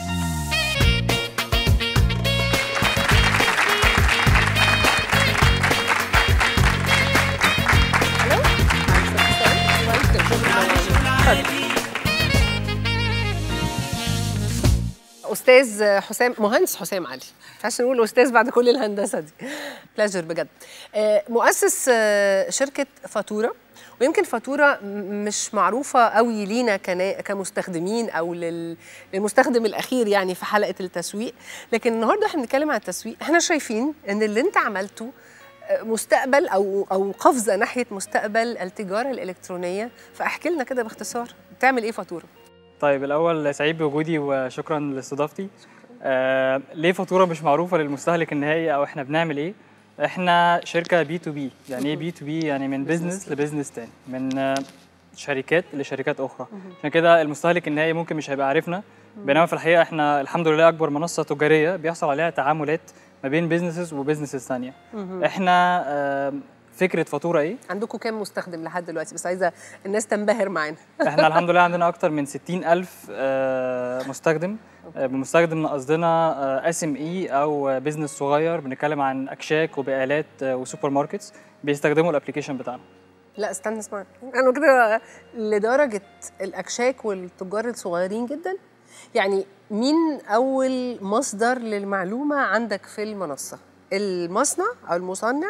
استاذ حسام مهندس حسام علي ما ينفعش نقول استاذ بعد كل الهندسه دي بلاجر بجد آه، مؤسس آه، شركه فاتوره ويمكن فاتوره م- مش معروفه قوي لينا كنا- كمستخدمين او لل- للمستخدم الاخير يعني في حلقه التسويق لكن النهارده احنا بنتكلم عن التسويق احنا شايفين ان اللي انت عملته آه، مستقبل او او قفزه ناحيه مستقبل التجاره الالكترونيه فاحكي لنا كده باختصار بتعمل ايه فاتوره طيب الأول سعيد بوجودي وشكرا لاستضافتي آه ليه فاتورة مش معروفة للمستهلك النهائي أو إحنا بنعمل إيه؟ إحنا شركة بي تو بي يعني إيه بي تو بي؟ يعني من بيزنس لبيزنس تاني من آه شركات لشركات أخرى عشان كده المستهلك النهائي ممكن مش هيبقى عارفنا بينما في الحقيقة إحنا الحمد لله أكبر منصة تجارية بيحصل عليها تعاملات ما بين بيزنسز وبيزنسز ثانيه احنا آم، فكره فاتوره ايه عندكم كام مستخدم لحد دلوقتي بس عايزه الناس تنبهر معانا احنا الحمد لله عندنا اكتر من 60 الف مستخدم آه، بمستخدم قصدنا اس ام اي او بيزنس صغير بنتكلم عن اكشاك وبقالات آه، وسوبر ماركتس بيستخدموا الابلكيشن بتاعنا لا استنى اسمع انا كده لدرجه الاكشاك والتجار الصغيرين جدا يعني مين اول مصدر للمعلومه عندك في المنصه المصنع او المصنع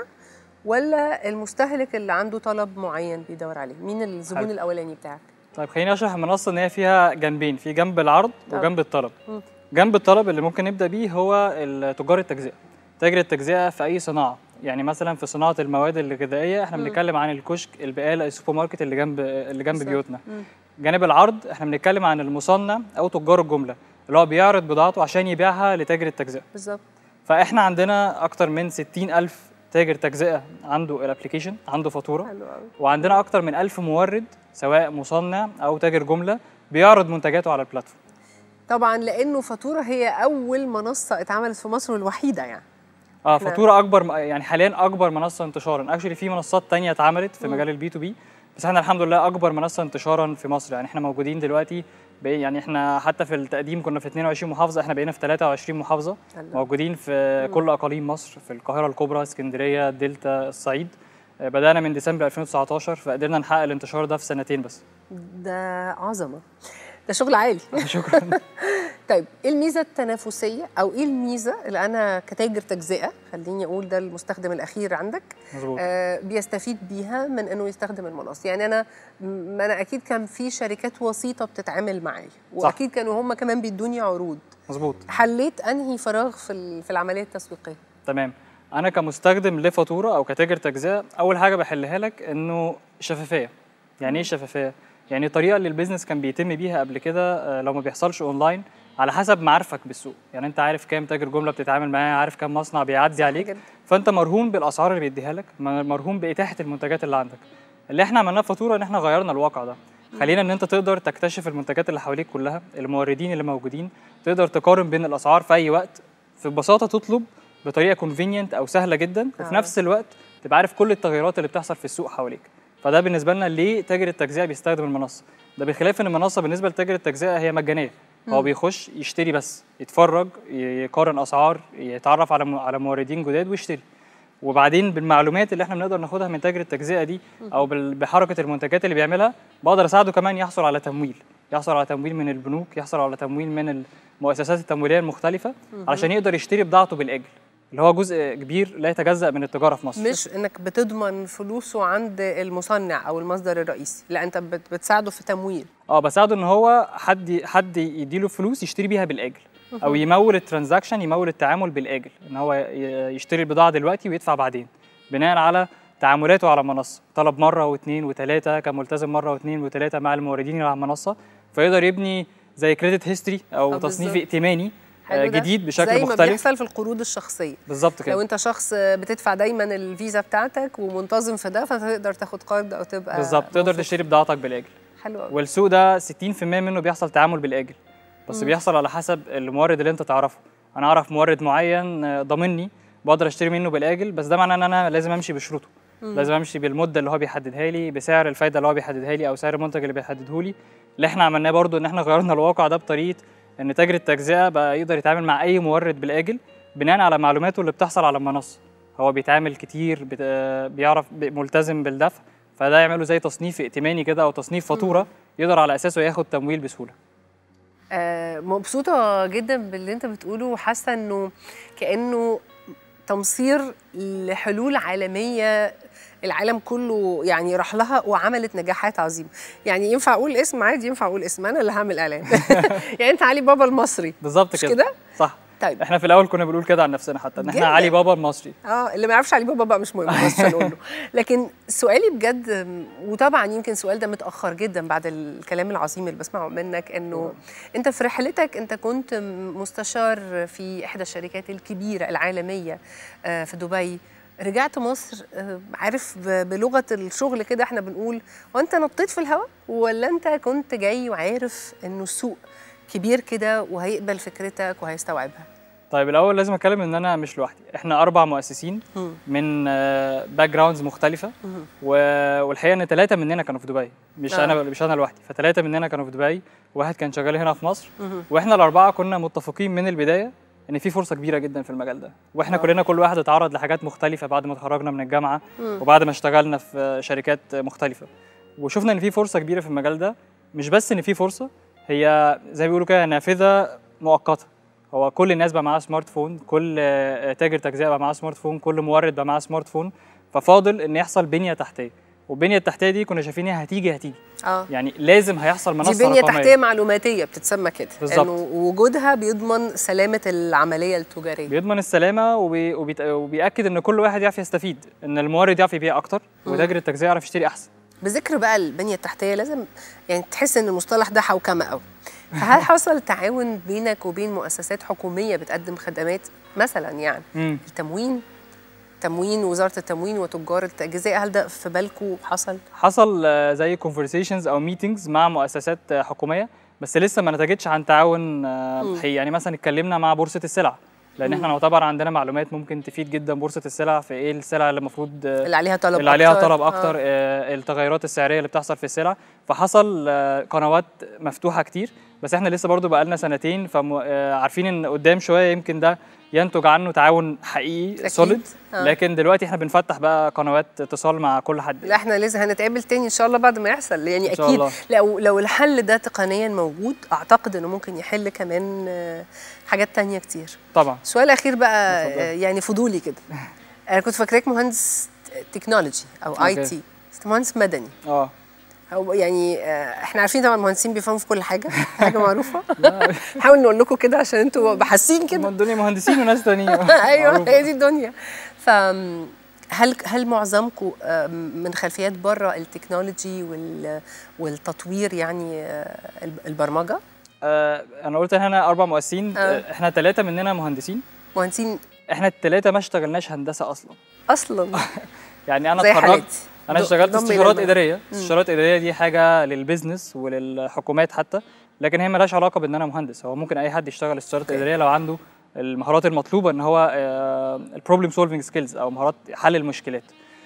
ولا المستهلك اللي عنده طلب معين بيدور عليه مين الزبون حلو. الاولاني بتاعك طيب خليني اشرح المنصه ان هي فيها جنبين في جنب العرض طب. وجنب الطلب مم. جنب الطلب اللي ممكن نبدا بيه هو ال- تجار التجزئه تاجر التجزئه في اي صناعه يعني مثلا في صناعه المواد الغذائيه احنا بنتكلم عن الكشك البقاله السوبر ماركت اللي جنب اللي جنب بالظبط. بيوتنا جانب العرض احنا بنتكلم عن المصنع او تجار الجمله اللي هو بيعرض بضاعته عشان يبيعها لتاجر التجزئه بالظبط فاحنا عندنا اكتر من 60 الف تاجر تجزئه عنده الابلكيشن عنده فاتوره حلو قوي وعندنا اكتر من ألف مورد سواء مصنع او تاجر جمله بيعرض منتجاته على البلاتفورم طبعا لانه فاتوره هي اول منصه اتعملت في مصر الوحيده يعني اه إحنا- فاتوره اكبر م- يعني حاليا اكبر منصه انتشارا اكشلي في منصات تانية اتعملت في مجال البي تو بي بس احنا الحمد لله اكبر منصه انتشارا في مصر يعني احنا موجودين دلوقتي بقي يعني احنا حتى في التقديم كنا في 22 محافظه احنا بقينا في 23 محافظه الله. موجودين في كل اقاليم مصر في القاهره الكبرى اسكندريه الدلتا الصعيد آه، بدانا من ديسمبر 2019 فقدرنا نحقق الانتشار ده في سنتين بس ده عظمه ده شغل عالي شكرا طيب ايه الميزه التنافسيه او ايه الميزه اللي انا كتاجر تجزئه خليني اقول ده المستخدم الاخير عندك مظبوط آه بيستفيد بيها من انه يستخدم المنصه يعني انا ما انا اكيد كان في شركات وسيطه بتتعامل معايا واكيد كانوا هم كمان بيدوني عروض مظبوط حليت انهي فراغ في ال- في العمليه التسويقيه تمام انا كمستخدم لفاتوره او كتاجر تجزئه اول حاجه بحلها لك انه شفافيه يعني ايه شفافيه يعني الطريقه اللي البيزنس كان بيتم بيها قبل كده آه، لو ما بيحصلش اونلاين على حسب معارفك بالسوق يعني انت عارف كام تاجر جمله بتتعامل معاه عارف كام مصنع بيعدي عليك جدا. فانت مرهون بالاسعار اللي بيديها لك م- مرهون باتاحه المنتجات اللي عندك اللي احنا عملناه في فاتوره ان احنا غيرنا الواقع ده خلينا ان انت تقدر تكتشف المنتجات اللي حواليك كلها الموردين اللي موجودين تقدر تقارن بين الاسعار في اي وقت في ببساطه تطلب بطريقه كونفينينت او سهله جدا وفي آه. نفس الوقت تبقى عارف كل التغيرات اللي بتحصل في السوق حواليك فده بالنسبه لنا ليه تاجر التجزئه بيستخدم المنصه ده بخلاف ان المنصه بالنسبه لتاجر التجزئه هي مجانيه هو بيخش يشتري بس يتفرج يقارن اسعار يتعرف على م- على موردين جداد ويشتري وبعدين بالمعلومات اللي احنا بنقدر ناخدها من تاجر التجزئه دي او بال- بحركه المنتجات اللي بيعملها بقدر اساعده كمان يحصل على تمويل يحصل على تمويل من البنوك يحصل على تمويل من المؤسسات التمويليه المختلفه علشان يقدر يشتري بضاعته بالاجل اللي هو جزء كبير لا يتجزأ من التجاره في مصر مش انك بتضمن فلوسه عند المصنع او المصدر الرئيسي لا انت بت- بتساعده في تمويل اه بساعده ان هو حد حد يديله فلوس يشتري بيها بالاجل او يمول الترانزاكشن يمول التعامل بالاجل ان هو ي- يشتري البضاعه دلوقتي ويدفع بعدين بناء على تعاملاته على المنصه طلب مره واثنين وثلاثه كان ملتزم مره واثنين وثلاثه مع الموردين اللي على المنصه فيقدر يبني زي كريدت هيستوري او آه، تصنيف بالظبط. ائتماني حلو آه، ده. جديد بشكل زي ما مختلف بيحصل في القروض الشخصيه بالظبط لو كده انت شخص بتدفع دايما الفيزا بتاعتك ومنتظم في ده فتقدر تاخد قرض او تبقى بالظبط تقدر موثوق. تشتري بضاعتك بالاجل حلو قوي والسوق ده 60% منه بيحصل تعامل بالاجل بس بيحصل على حسب المورد اللي انت تعرفه انا اعرف مورد معين آه، ضامني بقدر اشتري منه بالاجل بس ده معناه ان انا لازم امشي بشروطه لازم امشي بالمده اللي هو بيحددها لي بسعر الفايده اللي هو بيحددها لي او سعر المنتج اللي بيحدده لي اللي احنا عملناه برضو ان احنا غيرنا الواقع ده بطريقه ان تاجر التجزئه بقى يقدر يتعامل مع اي مورد بالاجل بناء على معلوماته اللي بتحصل على المنصه هو بيتعامل كتير بت... آه، بيعرف ب- ملتزم بالدفع فده يعمله زي تصنيف ائتماني كده او تصنيف فاتوره يقدر على اساسه ياخد تمويل بسهوله آه مبسوطه جدا باللي انت بتقوله وحاسه انه كانه تمصير لحلول عالميه العالم كله يعني راح لها وعملت نجاحات عظيمه يعني ينفع اقول اسم عادي ينفع اقول اسم انا اللي هعمل اعلان يعني انت علي بابا المصري بالظبط مش كده كده؟ صح طيب احنا في الاول كنا بنقول كده عن نفسنا حتى ان جداً. احنا علي بابا المصري اه اللي ما يعرفش علي بابا بقى مش مهم بس هنقول له لكن سؤالي بجد أم، وطبعا يمكن السؤال ده متاخر جدا بعد الكلام العظيم اللي بسمعه منك انه انت في رحلتك انت كنت م- مستشار في احدى الشركات الكبيره العالميه آه، في دبي رجعت مصر آه، عارف ب- بلغه الشغل كده احنا بنقول وانت نطيت في الهواء ولا انت كنت جاي وعارف انه السوق كبير كده وهيقبل فكرتك وهيستوعبها طيب الاول لازم اتكلم ان انا مش لوحدي احنا اربع مؤسسين مم. من باك جراوندز مختلفه و- والحقيقه ان ثلاثه مننا كانوا في دبي مش آه. انا مش انا لوحدي فثلاثه مننا كانوا في دبي واحد كان شغال هنا في مصر واحنا الاربعه كنا متفقين من البدايه ان في فرصه كبيره جدا في المجال ده واحنا كلنا كل واحد اتعرض لحاجات مختلفه بعد ما اتخرجنا من الجامعه وبعد ما اشتغلنا في شركات مختلفه وشفنا ان في فرصه كبيره في المجال ده مش بس ان في فرصه هي زي ما بيقولوا كده نافذه مؤقته هو كل الناس بقى معاها سمارت فون كل آه، تاجر تجزئه بقى معاه سمارت فون كل مورد بقى معاه سمارت فون ففاضل ان يحصل بنيه تحتيه والبنيه التحتيه دي كنا شايفين انها هتيجي هتيجي اه يعني لازم هيحصل منصه دي بنيه رقمية. تحتيه معلوماتيه بتتسمى كده بالظبط. انه وجودها بيضمن سلامه العمليه التجاريه بيضمن السلامه وبي... وبيت... وبياكد ان كل واحد يعرف يستفيد ان المورد يعرف يبيع اكتر وتاجر التجزئه يعرف يشتري احسن بذكر بقى البنيه التحتيه لازم يعني تحس ان المصطلح ده حوكمه قوي فهل حصل تعاون بينك وبين مؤسسات حكوميه بتقدم خدمات مثلا يعني مم. التموين تموين وزاره التموين وتجار التجزئه هل ده في بالكم حصل حصل آه، زي كونفرسيشنز او ميتينجز مع مؤسسات آه، حكوميه بس لسه ما نتجتش عن تعاون آه، حقيقي يعني مثلا اتكلمنا مع بورصه السلع لان احنا نعتبر عندنا معلومات ممكن تفيد جدا بورصه السلع في ايه السلع اللي المفروض آه، اللي عليها طلب اللي عليها أكتر. طلب آه. اكتر آه. التغيرات السعريه اللي بتحصل في السلع فحصل آه، قنوات مفتوحه كتير بس احنا لسه برضو بقالنا سنتين فعارفين ان قدام شويه يمكن ده ينتج عنه تعاون حقيقي أكيد. سوليد آه. لكن دلوقتي احنا بنفتح بقى قنوات اتصال مع كل حد لا احنا لازم هنتقابل تاني ان شاء الله بعد ما يحصل يعني إن شاء اكيد الله. لو لو الحل ده تقنيا موجود اعتقد انه ممكن يحل كمان آه، حاجات تانية كتير طبعا سؤال اخير بقى اتفضل. آه، يعني فضولي كده انا كنت فاكراك مهندس تكنولوجي او اي أوكي. تي مهندس مدني اه هو يعني آه، احنا عارفين طبعا المهندسين بيفهموا في كل حاجه حاجه معروفه نحاول نقول لكم كده عشان انتوا بحاسين ما كده الدنيا مهندسين وناس تانيين ايوه معروفة. هي دي الدنيا ف هل هل معظمكم آه، من خلفيات بره التكنولوجي وال- والتطوير يعني آه، الب- البرمجه آه انا قلت ان احنا اربع مؤسسين آه. آه. احنا ثلاثه مننا مهندسين مهندسين احنا الثلاثه ما اشتغلناش هندسه اصلا اصلا يعني انا زي اتخرجت حالاتي انا ض- اشتغلت ضمي استشارات للم- اداريه استشارات اداريه دي حاجه للبيزنس وللحكومات حتى لكن هي ملهاش علاقه بان انا مهندس هو ممكن اي حد يشتغل استشارات أوكي. اداريه لو عنده المهارات المطلوبه ان هو البروبلم سولفنج سكيلز او مهارات حل المشكلات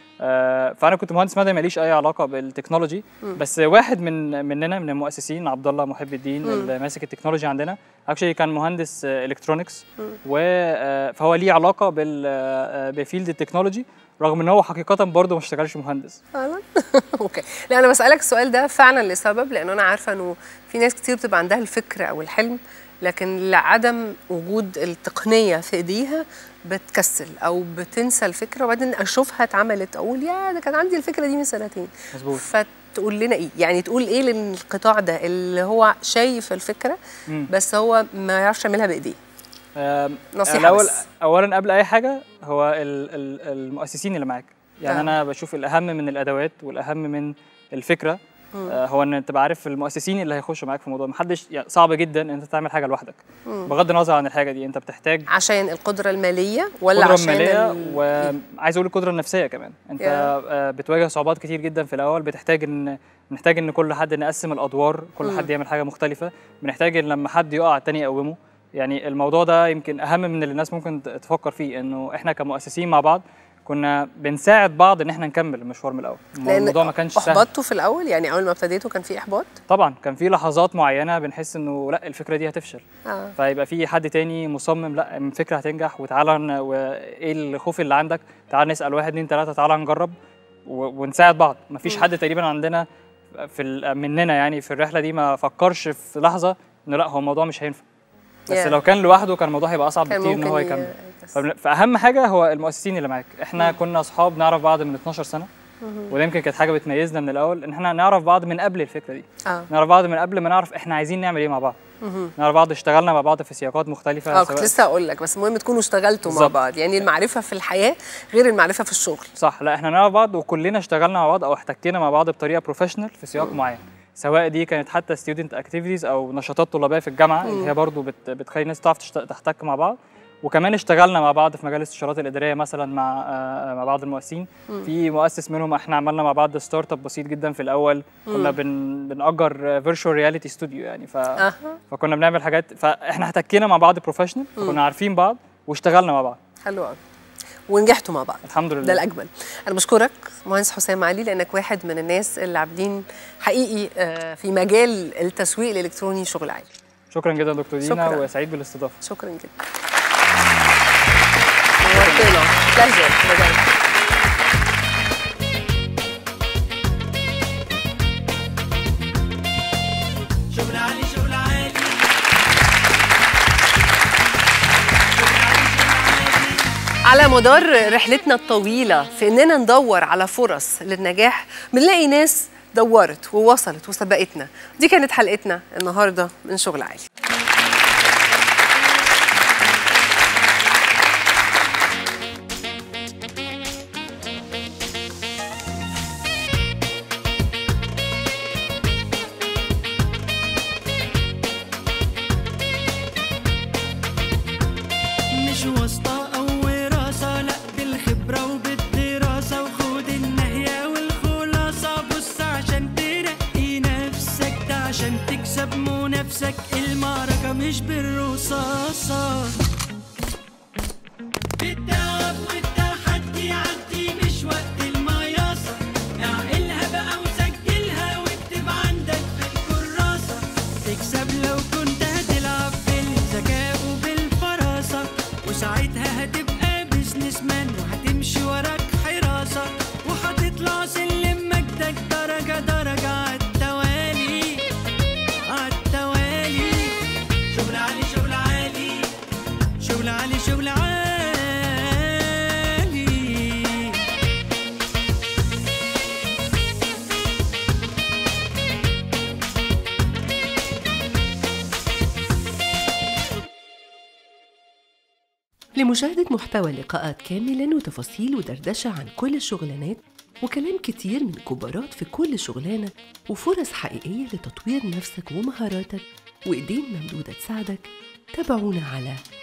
آه، فانا كنت مهندس مدني ماليش اي علاقه بالتكنولوجي بس واحد من مننا من المؤسسين عبد الله محب الدين اللي ماسك التكنولوجي عندنا اكشلي كان مهندس الكترونكس و آه، فهو ليه علاقه بال آه، بفيلد التكنولوجي رغم ان هو حقيقه برضه ما اشتغلش مهندس فعلا اوكي لا انا بسالك السؤال ده فعلا لسبب لان انا عارفه انه في ناس كتير بتبقى عندها الفكر او الحلم لكن لعدم وجود التقنيه في ايديها بتكسل او بتنسى الفكره وبعدين اشوفها اتعملت اقول يا ده كان عندي الفكره دي من سنتين مظبوط فتقول لنا ايه يعني تقول ايه للقطاع ده اللي هو شايف الفكره مم. بس هو ما يعرفش يعملها بايديه آم، نصيحة الأول بس. اولا قبل اي حاجه هو ال- ال- المؤسسين اللي معاك يعني آه. انا بشوف الاهم من الادوات والاهم من الفكره آه هو ان تبقى عارف المؤسسين اللي هيخشوا معاك في الموضوع محدش يعني صعب جدا ان انت تعمل حاجه لوحدك بغض النظر عن الحاجه دي انت بتحتاج عشان القدره الماليه ولا القدره عشان الماليه ال- وعايز اقول القدره النفسيه كمان انت Yeah. آه بتواجه صعوبات كتير جدا في الاول بتحتاج ان بنحتاج ان كل حد نقسم الادوار كل حد يعمل حاجه مختلفه بنحتاج ان لما حد يقع التاني يقومه يعني الموضوع ده يمكن اهم من اللي الناس ممكن ت- تفكر فيه انه احنا كمؤسسين مع بعض كنا بنساعد بعض ان احنا نكمل المشوار من الاول الموضوع ما كانش سهل احبطتوا في الاول يعني اول ما ابتديتوا كان في احباط طبعا كان في لحظات معينه بنحس انه لا الفكره دي هتفشل اه فيبقى في حد تاني مصمم لا الفكره هتنجح وتعالى ن- وايه الخوف اللي عندك تعال نسال واحد اتنين تلاته تعالى نجرب و- ونساعد بعض مفيش حد تقريبا عندنا في ال- مننا يعني في الرحله دي ما فكرش في لحظه انه لا هو الموضوع مش هينفع بس Yeah. لو كان لوحده كان الموضوع هيبقى اصعب كان بكتير ان هو ممكن يكمل ي- يكسر. فبن- فاهم حاجه هو المؤسسين اللي معاك احنا كنا اصحاب نعرف بعض من 12 سنه وده يمكن كانت حاجه بتميزنا من الاول ان احنا نعرف بعض من قبل الفكره دي اه نعرف بعض من قبل ما نعرف احنا عايزين نعمل ايه مع بعض نعرف بعض اشتغلنا مع بعض في سياقات مختلفه اه كنت سواء- لسه هقول لك بس المهم تكونوا اشتغلتوا مع بالظبط. بعض يعني المعرفه في الحياه غير المعرفه في الشغل صح لا احنا نعرف بعض وكلنا اشتغلنا مع بعض او احتكينا مع بعض بطريقه بروفيشنال في سياق معين سواء دي كانت حتى ستودنت اكتيفيتيز او نشاطات طلابيه في الجامعه اللي هي برضو بت بتخلي الناس تعرف تشت- تحتك مع بعض وكمان اشتغلنا مع بعض في مجال الاستشارات الاداريه مثلا مع آه، مع بعض المؤسسين في مؤسس منهم احنا عملنا مع بعض ستارت اب بسيط جدا في الاول كنا بن بنأجر فيرتشوال رياليتي ستوديو يعني ف... أها. فكنا بنعمل حاجات فاحنا احتكينا مع بعض بروفيشنال فكنا عارفين بعض واشتغلنا مع بعض حلو قوي ونجحتوا مع بعض الحمد لله ده الاجمل انا بشكرك مهندس حسام علي لانك واحد من الناس اللي عاملين حقيقي آه، في مجال التسويق الالكتروني شغل عالي شكرا جدا دكتور دينا شكراً. وسعيد بالاستضافه شكرا جدا نورتنا بليجر بجد شغل عالي شغل عالي على مدار رحلتنا الطويلة في إننا ندور على فرص للنجاح بنلاقي ناس دورت ووصلت وسبقتنا دي كانت حلقتنا النهاردة من شغل عالي مش واسطة أو وراثة لأ بالخبرة وبالدراسة وخد النهية والخلاصة بص عشان ترقي نفسك ده عشان تكسب منافسك المعركة مش بالرصاصة بالتعب والتحدي عدي مش وقت المياصة اعقلها بقى وسجلها واكتب عندك في الكراسة تكسب لو كنت هتلعب بالذكاء وبالفراسة وساعتها هتبقى بيزنس مان وهتمشي وراك حراسة وهتطلع سلم مجدك درجة درجة عالتوالي عالتوالي شغل عالي شغل عالي شغل عالي شغل عالي لمشاهدة محتوى اللقاءات كاملا وتفاصيل ودردشة عن كل الشغلانات وكلام كتير من كبارات في كل شغلانة وفرص حقيقية لتطوير نفسك ومهاراتك وإيدين ممدودة تساعدك تابعونا على